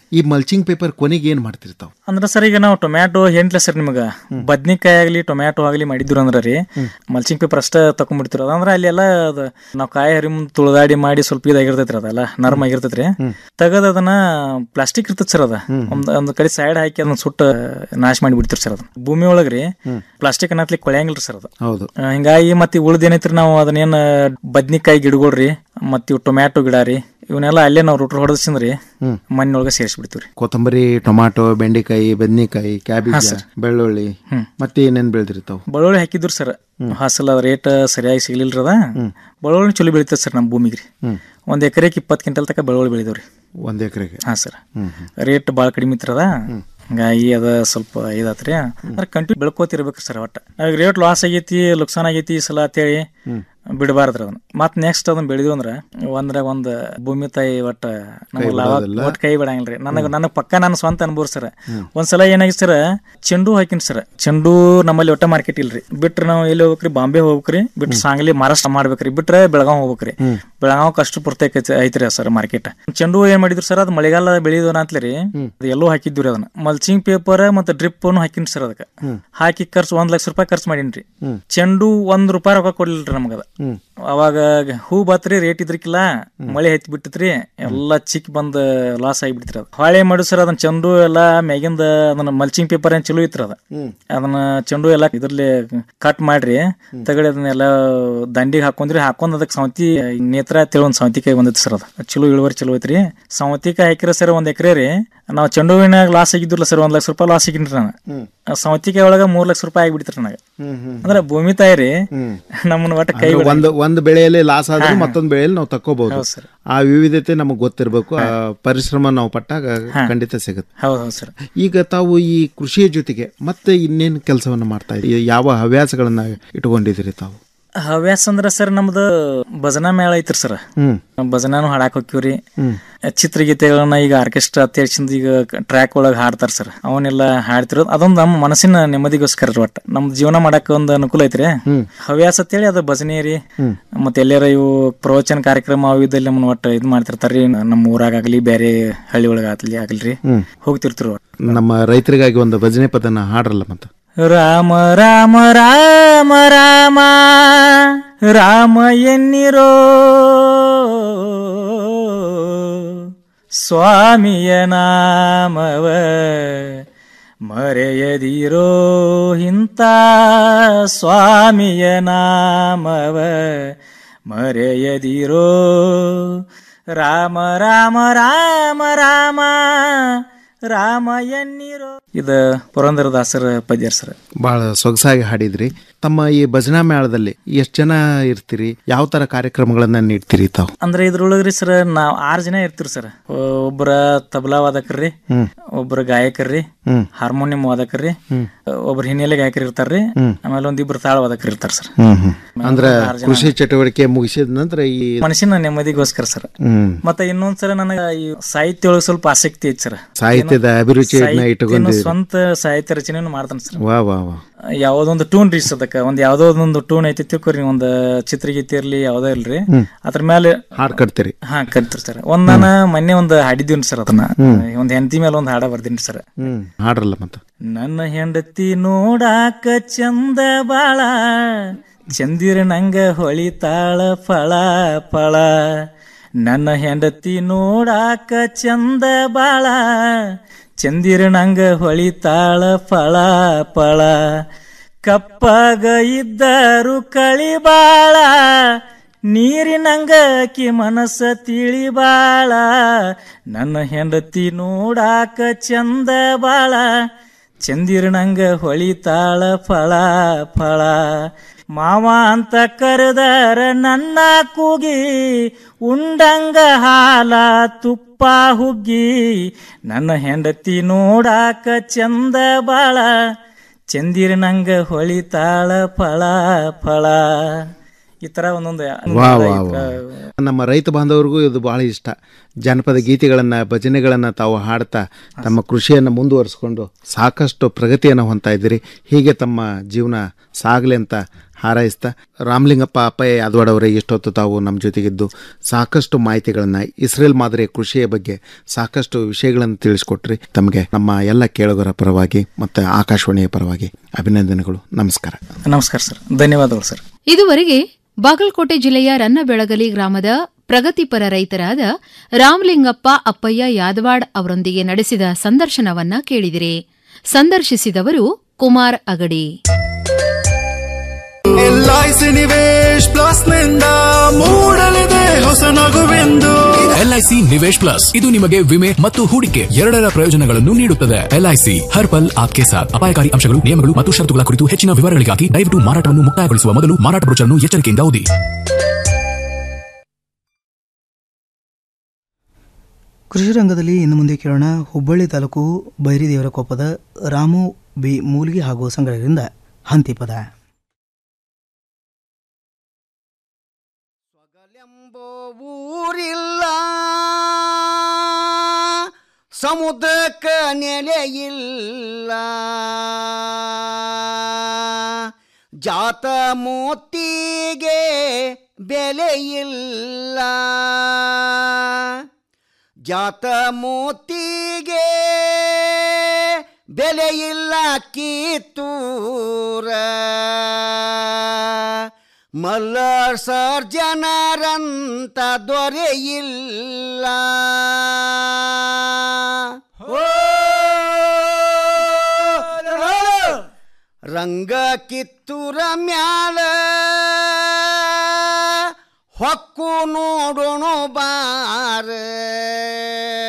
ಈ ಮಲ್ಚಿಂಗ್ ಪೇಪರ್ ಕೊನೆಗೆ ಏನ್ ಮಾಡ್ತಿರ್ತಾವ ಅಂದ್ರೆ ಸರ್ ಈಗ ನಾವು ಟೊಮ್ಯಾಟೊ ಹೆಂಟ್ಲ ಸರ್ ನಿಮ್ಗ ಬದ್ನಿಕಾಯಿ ಆಗ್ಲಿ ಟೊಮ್ಯಾಟೊ ಆಗ್ಲಿ ಮಾಡಿದ್ರು ಅಂದ್ರ ರೀ ಮಲ್ಚಿಂಗ್ ಪೇಪರ್ ಅಷ್ಟ ತಕೊಂಡ್ಬಿಡ್ತಿರ ಅಂದ್ರೆ ಅಲ್ಲಿ ಎಲ್ಲ ಅದ ನಾವ್ ಕಾಯಿ ಹರಿ ಮುಂದ್ ತುಳಿದಾಡಿ ಮಾಡಿ ಸ್ವಲ್ಪ ಇದಾಗಿರ್ತೈತ್ರಿ ಅದೆಲ್ಲ ನರ್ಮ್ ಆಗಿರ್ತೈತ್ರಿ ತೆಗದ್ ಅದನ್ನ ಪ್ಲಾಸ್ಟಿಕ್ ಇರ್ತೈತಿ ಸರ್ ಅದ ಒಂದ್ ಒಂದ್ ಕಡೆ ಸೈಡ್ ಹಾಕಿ ಅದನ್ನ ಸುಟ್ಟ ನಾಶ ಮಾಡಿ ಬಿಡ್ತಿರ್ ಸರ್ ಅದ ಭೂಮಿ ಒಳಗ್ರಿ ಪ್ಲಾಸ್ಟಿಕ್ ಅನ್ನತ್ಲಿ ಕೊಳೆಯಂಗಿಲ್ರಿ ಸರ್ ಅದು ಹೌದು ಆ, ಹಿಂಗಾಗಿ ಮತ್ತೆ ಉಳ್ದ ಏನೈತ್ರಿ ನಾವು ಅದನ್ನೇನ್ ಬದ್ನಿಕಾಯಿ ಗಿಡಗಳ್ರಿ ಮತ್ತ ಇವ್ ಟೊಮ್ಯಾಟೊ ಗಿಡ ರೀ ಇವನ್ನೆಲ್ಲ ಅಲ್ಲೇ ನಾವು ರೂಟ್ರ್ ಹೊಡೆದ್ಸಿಂದ್ರಿ ಮಣ್ಣೊಳಗೆ ಸೇರಿಸ್ಬಿಡ್ತೀವ್ರಿ ಕೊತ್ತಂಬರಿ ಟೊಮಾಟೊ ಬೆಂಡೆಕಾಯಿ ಬದ್ನಿಕಾಯಿ ಹಾ, ಕ್ಯಾಬೇಜ್ ಸರ್. ಬೆಳ್ಳುಳ್ಳಿ ಮತ್ತೆ ಏನೇನ್ ಬೆಳೆದಿರ್ತಾವ ಬಳ್ಳುಳ್ಳಿ ಹಾಕಿದ್ರು ಸರ್ ಹಾಸಲ್ ಅದ ರೇಟ್ ಸರಿಯಾಗಿ ಸಿಗ್ಲಿಲ್ರಿ ಅದ ಬಳ್ಳುಳ್ಳಿ ಚಲೋ ಬೆಳಿತದ ಸರ್ ನಮ್ಮ ಭೂಮಿಗೆ ರೀ ಒಂದ್ ಎಕರೆಗೆ ಇಪ್ಪತ್ತು ಕ್ವಿಂಟಲ್ ತನಕ ಬೆಳ್ಳುಳ್ಳಿ ಬೆಳಿದವ್ರಿ ಒಂದ್ ಎಕರೆಗೆ ಹಾ ಸರ್ ರೇಟ್ ಭಾಳ ಕಡಿಮೆ ಇತ್ತದ ಹಂಗಾಗಿ ಅದ ಸ್ವಲ್ಪ ಇದಾತ್ರಿ ಅಂದ್ರೆ ಕಂಟಿನ್ಯೂ ಬೆಳ್ಕೋತಿರ್ಬೇಕ್ರಿ ಸರ್ ಒಟ್ಟ ಈಗ ರೇಟ್ ಲಾಸ್ ಆಗೈತಿ ಲುಕ್ಸಾನ್ ಆಗೈತಿ ಈ ಸಲ ಅಂತೇಳಿ ಬಿಡಬಾರ್ದ್ರಿ ಅದನ್ನ ಮತ್ ನೆಕ್ಸ್ಟ್ ಅದನ್ನ ಬೆಳೆದ್ವಿ ಅಂದ್ರ ಒಂದ್ರ ಒಂದ್ ಭೂಮಿ ತಾಯಿ ಒಟ್ಟ ನಮ್ಗೆ ಲಾಭ ಬಿಡೋದಿಲ್ಲ. ಒಟ್ಟ ಕೈ ಬಿಡಂಗಿಲ್ರಿ ನನಗ ನನಗ್ ಪಕ್ಕ ನನ್ನ ಸ್ವಂತ ಅನುಭವ ಸರ್ ಒಂದ್ಸಲ ಏನಾಗಿತ್ತು ಸರ್ ಚೆಂಡು ಹಾಕಿನ್ ಸರ್ ಚೆಂಡು ನಮ್ಮಲ್ಲಿ ಒಟ್ಟ ಮಾರ್ಕೆಟ್ ಇಲ್ರಿ ಬಿಟ್ರೆ ನಾವು ಎಲ್ಲಿ ಹೋಗ್ಬೇಕ್ರಿ ಬಾಂಬೆ ಹೋಗ್ಬೇಕ್ರಿ ಬಿಟ್ರೆ ಸಾಂಗ್ಲಿ ಮಹಾರಾಷ್ಟ್ರ ಮಾಡ್ಬೇಕ್ರಿ ಬಿಟ್ರೆ ಬೆಳಗಾವ್ ಹೋಗ್ಬೇಕ್ರಿ ಬೆಳಗಾವ್ ಅಷ್ಟು ಪೂರ್ತಿ ಐತ್ರಿ ಸರ್ ಮಾರ್ಕೆಟ್ ಚೆಂಡು ಏನ್ ಮಾಡಿದ್ರು ಸರ್ ಅದು ಮಳೆಗಾಲ ಬೆಳೆಯೋಣ ಅಂತಲೇ ಅದು ಎಲ್ಲೋ ಹಾಕಿದ್ವಿ ಅದನ್ನ ಮಲ್ಚಿಂಗ್ ಪೇಪರ್ ಮತ್ತೆ ಡ್ರಿಪ್ ಹಾಕಿನ್ ಸರ್ ಅದಕ್ಕೆ ಹಾಕಿ ಖರ್ಚು ಒಂದ್ ಲಕ್ಷ ರೂಪಾಯಿ ಖರ್ಚು ಮಾಡೀನ್ರಿ ಚೆಂಡು ಒಂದ್ ರೂಪಾಯಿ ರೊಕ್ಕ ಕೊಡ್ಲಿಲ್ರಿ ನಮಗದ ಅವಾಗ ಹೂ ಬತ್ರಿ ರೇಟ್ ಇದ್ರಿಕಿಲ್ಲ ಮಳೆ ಹತ್ತಿ ಬಿಟ್ಟಿತ್ರಿ ಎಲ್ಲಾ ಚಿಕ್ ಬಂದ್ ಲಾಸ್ ಆಗಿಬಿಡ್ತ್ರಿ ಅದು ಹೊಳೆ ಮಾಡು ಸರ್ ಅದನ್ನ ಚೆಂಡು ಎಲ್ಲಾ ಮ್ಯಾಗಿಂದ ಅದನ್ನ ಮಲ್ಚಿಂಗ್ ಪೇಪರ್ ಏನ್ ಚಲೋ ಇತ್ರಿ ಅದ ಅದನ್ನ ಚೆಂಡು ಎಲ್ಲಾ ಇದ್ರಲ್ಲಿ ಕಟ್ ಮಾಡ್ರಿ ತಗಡಿ ಅದನ್ನೆಲ್ಲ ದಂಡಿಗೆ ಹಾಕೊಂಡ್ರಿ ಹಾಕೊಂಡ್ ಅದಕ್ಕೆ ಸೌತಿ ನೇತ್ರ ಅಂತೇಳಿ ಒಂದ್ ಸೌತಿಕಾಯಿ ಬಂದೈತಿ ಸರ್ ಅದ ಚಲೋ ಇಳುವರಿ ಚಲೋ ಐತ್ರಿ ಸೌತಿಕಾಯಿ ಹಾಕಿರ ಸರ್ ಒಂದ್ ಎಕರೆ ರೀ ನಾವು ಚೆಂಡು ಹೂವಿನಾಗ ಲಾಸ್ ಆಗಿದ್ದಿಲ್ಲ ಸರ್ ಒಂದ್ ಲಕ್ಷ ರೂಪಾಯಿ ಲಾಸ್ ಆಗಿನ್ರಿ ನಾನು ಆ ಸೌತಿಕಾಯಿ ಒಳಗ ಮೂರ್ ಲಕ್ಷ ರೂಪಾಯಿ ಆಗಿಬಿಡ್ತ್ರಿ ನನಗೆ ಅಂದ್ರೆ ಭೂಮಿ ತಾಯಿ ರೀ ನಮ್ಮನ್ನ ಒಟ್ಟ ಕೈ ಅಂದ್ರೆ ಬಿಡಂಗಿಲ್ಲ. ಒಂದು ಒಂದು ಬೆಳೆಯಲ್ಲಿ ಲಾಸ್ ಆದ್ರೆ ಹಾ, ಹಾ. ಮತ್ತೊಂದು ಬೆಳೆಯಲ್ಲಿ ನಾವು ತಕ್ಕೋಬಹುದು ಹೌದು ಸರ್. ಆ ವಿವಿಧತೆ ನಮಗೆ ಗೊತ್ತಿರಬೇಕು ಆ ಪರಿಶ್ರಮ ನಾವು ಪಟ್ಟಾಗ ಖಂಡಿತ ಸಿಗುತ್ತೆ ಹೌದು ಹೌದು ಸರ್ ಈಗ ತಾವು ಈ ಕೃಷಿಯ ಜೊತೆಗೆ ಮತ್ತೆ ಇನ್ನೇನು ಕೆಲಸವನ್ನ ಮಾಡ್ತಾ ಇದ್ದೀರಿ ಯಾವ ಹವ್ಯಾಸಗಳನ್ನ ಇಟ್ಕೊಂಡಿದ್ದೀರಿ ತಾವು ಹವ್ಯಾಸ ಅಂದ್ರ ಸರ್ ನಮ್ದು ಭಜನಾ ಮೇಳ ಐತ್ರಿ ಸರ್ ಹ್ಮ್ ಭಜನಾನು ಹಾಡಾಕ್ ಹೋಗ್ತೀವ್ರಿ ಹ್ಮ್. ಚಿತ್ರಗೀತೆಗಳನ್ನ ಈಗ ಆರ್ಕೆಸ್ಟ್ರಾ ಅತ್ಯಕ್ಷಿಂದ ಈಗ ಟ್ರ್ಯಾಕ್ ಒಳಗ ಹಾಡ್ತಾರ ಸರ್ ಅವನ್ನೆಲ್ಲ ಹಾಡ್ತಿರೋದು ಅದೊಂದು ನಮ್ಮ ಮನಸ್ಸಿನ ನೆಮ್ಮದಿಗೋಸ್ಕರ ರೀ ಒಟ್ಟ ನಮ್ದು ಜೀವನ ಮಾಡಕ್ ಒಂದು ಅನುಕೂಲ ಐತ್ರಿ ಹವ್ಯಾಸ ಅಂತೇಳಿ ಅದು ಭಜನೆ ರೀ ಮತ್ತೆ ಎಲ್ಲಾರ ಇವು ಪ್ರವಚನ ಕಾರ್ಯಕ್ರಮ ಅವು ಇದ್ದಲ್ಲಿ ನಮ್ಮನ್ನ ಒಟ್ಟ ಇದ್ ಮಾಡ್ತಿರ್ತಾರ್ರಿ ನಮ್ಮ ಊರಾಗಲಿ ಬೇರೆ ಹಳ್ಳಿ ಒಳಗ ಆಗ್ಲಿ ಆಗ್ಲ್ರಿ ಹ್ಮ್. ಹೋಗ್ತಿರ್ತೀರಿ ಒಟ್ಟ ನಮ್ಮ ರೈತರಿಗಾಗಿ ಒಂದು ಭಜನೆ ಪದನ ಹಾಡ್ರಲ್ಲ ಮತ್ತೆ ರಾಮ ರಾಮ ರಾಮ ರಾಮ ರಾಮ ಎನ್ನಿರೋ ಸ್ವಾಮಿಯ ನಾಮವ ಮರೆಯದಿರೋ ಇಂಥ ಸ್ವಾಮಿಯ ನಾಮವ ಮರೆಯದಿರೋ ರಾಮ ರಾಮ ರಾಮ ರಾಮ ರಾಮ ಎನ್ನಿರೋ ಇದ ಪುರಂದರದಾಸರ ಪದ್ಯರ್ ಸರ್ ಬಹಳ ಸೊಗಸಾಗಿ ಹಾಡಿದ್ರಿ ತಮ್ಮ ಈ ಭಜನಾ ಮೇಳದಲ್ಲಿ ಎಷ್ಟು ಜನ ಇರ್ತೀರಿ ಯಾವ ತರ ಕಾರ್ಯಕ್ರಮಗಳನ್ನ ನೀಡ್ತೀರಿ ತಾವು ಅಂದ್ರೆ ಇದ್ರೊಳಗ್ರಿ ಸರ್ ನಾವ್ ಆರ್ ಜನ ಇರ್ತೀವಿ ಸರ್ ಒಬ್ಬರ ತಬಲಾ ವಾದಕರ್ರಿ ಹ್ಮ್. ಒಬ್ಬರ ಗಾಯಕರ್ರಿ ಹ್ಮ್. ಹಾರ್ಮೋನಿಯಂ ವಾದಕರ್ರಿ ಹ್ಮ್. ಒಬ್ರ ಹಿನ್ನೆಲೆ ಗಾಯಕರು ಇರ್ತಾರ್ರಿ ಹ್ಮ್. ಆಮೇಲೆ ಒಂದಿಬ್ರು ತಾಳ ವಾದಕರು ಇರ್ತಾರ ಸರ್ ಹ್ಮ್ ಹ್ಮ್ ಅಂದ್ರೆ ಆರ್ ಜನ. ಕೃಷಿ ಚಟುವಟಿಕೆ ಮುಗಿಸಿದ ನಂತರ ಈ ಮನುಷ್ಯನ ನೆಮ್ಮದಿಗೋಸ್ಕರ ಸರ್ ಹ್ಮ್ ಮತ್ತೆ ಇನ್ನೊಂದ್ಸಲ ನನಗ ಈ ಸಾಹಿತ್ಯ ಒಳಗೆ ಸ್ವಲ್ಪ ಆಸಕ್ತಿ ಐತಿ ಸರ್ ಸಾಹಿತ್ಯದ ಅಭಿರುಚಿಯನ್ನ ಸಾಹಿತ್ಯನ ಇಟ್ಟುಕೊಂಡಿದ್ದೀರಿ. ಸ್ವಂತ ಸಾಹಿತ್ಯ ರಚನೆಯನ್ನು ಮಾಡ್ತಾನೆ ಸರ್ ವಾ ವಾ ವಾ ಯಾವ್ದೊಂದು ಟೂನ್ ರೀ ಅದಕ್ಕ ಒಂದ್ ಯಾವ್ದೋ ಒಂದು ಟೂನ್ ಐತಿ ತಿಳ್ಕೊರಿ ಒಂದ್ ಚಿತ್ರಗೀತೆ ಇರ್ಲಿ ಯಾವ್ದೋ ಇಲ್ರಿ ಹ್ಮ್. ಅದ್ರ ಮೇಲೆ ಹಾಡ್ ಕಟ್ತೀರಿ ಹಾ ಕರಿತೀರಿ ಸರ್ ಒಂದ್ ನಾನು ಮೊನ್ನೆ ಒಂದ್ ಹಾಡಿದೀನಿ ಸರ್ ಅದನ್ನ ಹ್ಮ್. ಒಂದ್ ಹೆಂಡತಿ ಮೇಲೆ ಒಂದ್ ಹಾಡ ಬರ್ದೀನಿ ಸರ್ ಹ್ಮ್ ಹಾಡ್ರಲ್ಲ ಮತ್ತೆ ನನ್ನ ಹೆಂಡತಿ ನೋಡಾಕ ಚಂದ ಬಾಳ ಚಂದಿರ ನಂಗ ಹೊಳಿತಾಳ ಫಳ ಫಳ ನನ್ನ ಹೆಂಡತಿ ನೋಡಾಕ ಚಂದ ಬಾಳ ಚಂದಿರ ನಂಗ ಹೊಳಿತಾಳ ಫಳ ಫಳ ಕಪ್ಪಗ ಇದ್ದರು ಕಳಿಬಾಳ ನೀರಿನಂಗ ಆಕಿ ಮನಸ್ಸ ತಿಳಿಬಾಳ ನನ್ನ ಹೆಂಡತಿ ನೋಡಾಕ ಚಂದ ಬಾಳ ಚಂದಿರನಂಗ ಹೊಳಿತಾಳ ಫಳ ಫಳ ಮಾವ ಅಂತ ಕರೆದರ ನನ್ನ ಕೂಗಿ ಉಂಡಂಗ ಹಾಲ ತುಪ್ಪ ಹುಗ್ಗಿ ನನ್ನ ಹೆಂಡತಿ ನೋಡಾಕ ಚಂದ ಬಾಳ ಚಂದಿರನಂಗ ಹೊಳಿತಾಳ ಫಳ ಫಳ ಈ ತರ ಒಂದೊಂದು ವಾ ವಾ ವಾ ನಮ್ಮ ರೈತ ಬಾಂಧವರಿಗೂ ಇದು ಬಹಳ ಇಷ್ಟ ಜಾನಪದ ಗೀತೆಗಳನ್ನ ಭಜನೆಗಳನ್ನ ತಾವು ಹಾಡ್ತಾ ತಮ್ಮ ಕೃಷಿಯನ್ನು ಮುಂದುವರಿಸಿಕೊಂಡು ಸಾಕಷ್ಟು ಪ್ರಗತಿಯನ್ನು ಹೊಂದ್ತಾ ಇದ್ದೀರಿ ಹೀಗೆ ತಮ್ಮ ಜೀವನ ಸಾಗಲಿ ಅಂತ ಹಾರೈಸ್ತಾ ರಾಮಲಿಂಗಪ್ಪ ಅಪ್ಪಯ್ಯ ಯಾದವಾಡ್ ಅವರೇ ಎಷ್ಟೊತ್ತು ತಾವು ನಮ್ಮ ಜೊತೆಗಿದ್ದು ಸಾಕಷ್ಟು ಮಾಹಿತಿಗಳನ್ನು ಇಸ್ರೇಲ್ ಮಾದರಿಯ ಕೃಷಿಯ ಬಗ್ಗೆ ಸಾಕಷ್ಟು ವಿಷಯಗಳನ್ನು ತಿಳಿಸ್ಕೊಟ್ರಿ ತಮಗೆ ನಮ್ಮ ಎಲ್ಲ ಕೇಳುಗರ ಪರವಾಗಿ ಮತ್ತು ಆಕಾಶವಾಣಿಯ ಪರವಾಗಿ ಅಭಿನಂದನೆಗಳು ನಮಸ್ಕಾರ ನಮಸ್ಕಾರ ಸರ್ ಧನ್ಯವಾದಗಳು ಸರ್ ಇದುವರೆಗೆ ಬಾಗಲಕೋಟೆ ಜಿಲ್ಲೆಯ ರನ್ನಬೆಳಗಲಿ ಗ್ರಾಮದ ಪ್ರಗತಿಪರ ರೈತರಾದ ರಾಮಲಿಂಗಪ್ಪ ಅಪ್ಪಯ್ಯ ಯಾದವಾಡ್ ಅವರೊಂದಿಗೆ ನಡೆಸಿದ ಸಂದರ್ಶನವನ್ನ ಕೇಳಿದಿರಿ ಸಂದರ್ಶಿಸಿದವರು ಕುಮಾರ್ ಅಗಡಿ ಎಲ್ಐಸಿ ನಿವೇಶ್ ಪ್ಲಸ್ ನಿಂದ ಮೂಡಲಿದೆ ಹೊಸ ನಗುವೆಂದು ಎಲ್ಐಸಿ ನಿವೇಶ್ ಪ್ಲಸ್ ಇದು ನಿಮಗೆ ವಿಮೆ ಮತ್ತು ಹೂಡಿಕೆ ಎರಡರ ಪ್ರಯೋಜನಗಳನ್ನು ನೀಡುತ್ತದೆ ಎಲ್ಐಸಿ ಹರ್ ಪಲ್ ಆಪ್ಕೆ ಸಾಥ್ ಅಪಾಯಕಾರಿ ಅಂಶಗಳು ನಿಯಮಗಳು ಮತ್ತು ಷರತ್ತುಗಳ ಕುರಿತು ಹೆಚ್ಚಿನ ವಿವರಗಳಿಗಾಗಿ ದಯವಿಟ್ಟು ಮಾರಾಟವನ್ನು ಮುಕ್ತಾಯಗೊಳಿಸುವ ಮೊದಲು ಮಾರಾಟ ಬ್ರೋಚರ್ನ್ನು ಎಚ್ಚರಿಕೆಯಿಂದ ಓದಿ ಕೃಷಿ ರಂಗದಲ್ಲಿ ಇನ್ನು ಮುಂದೆ ಕೇಳೋಣ ಹುಬ್ಬಳ್ಳಿ ತಾಲೂಕು ಬೈರಿದೇವರ ಕೊಪ್ಪದ ರಾಮು ಬಿ ಮೂಲಿಗೆ ಹಾಗೂ ಸಂಘದಿಂದ ಹಂತಿಪದ ಊರಿಲ್ಲ ಸಮುದ್ರಕ್ಕ ನೆಲೆಯಿಲ್ಲ ಜಾತ ಮೋತಿಗೆ ಬೆಲೆಯಿಲ್ಲ ಜಾತ ಮೋತಿಗೆ ಬೆಲೆಯಿಲ್ಲ ಕಿತ್ತೂರ ಮಲ್ಲರ್ ಸರ್ಜನರಂತ ದೊರೆಯಿಲ್ಲ ರಂಗ ಕಿತ್ತೂರ ಮ್ಯಾಲ ಹೊಕ್ಕು ನೋಡೋಣ ಬಾರ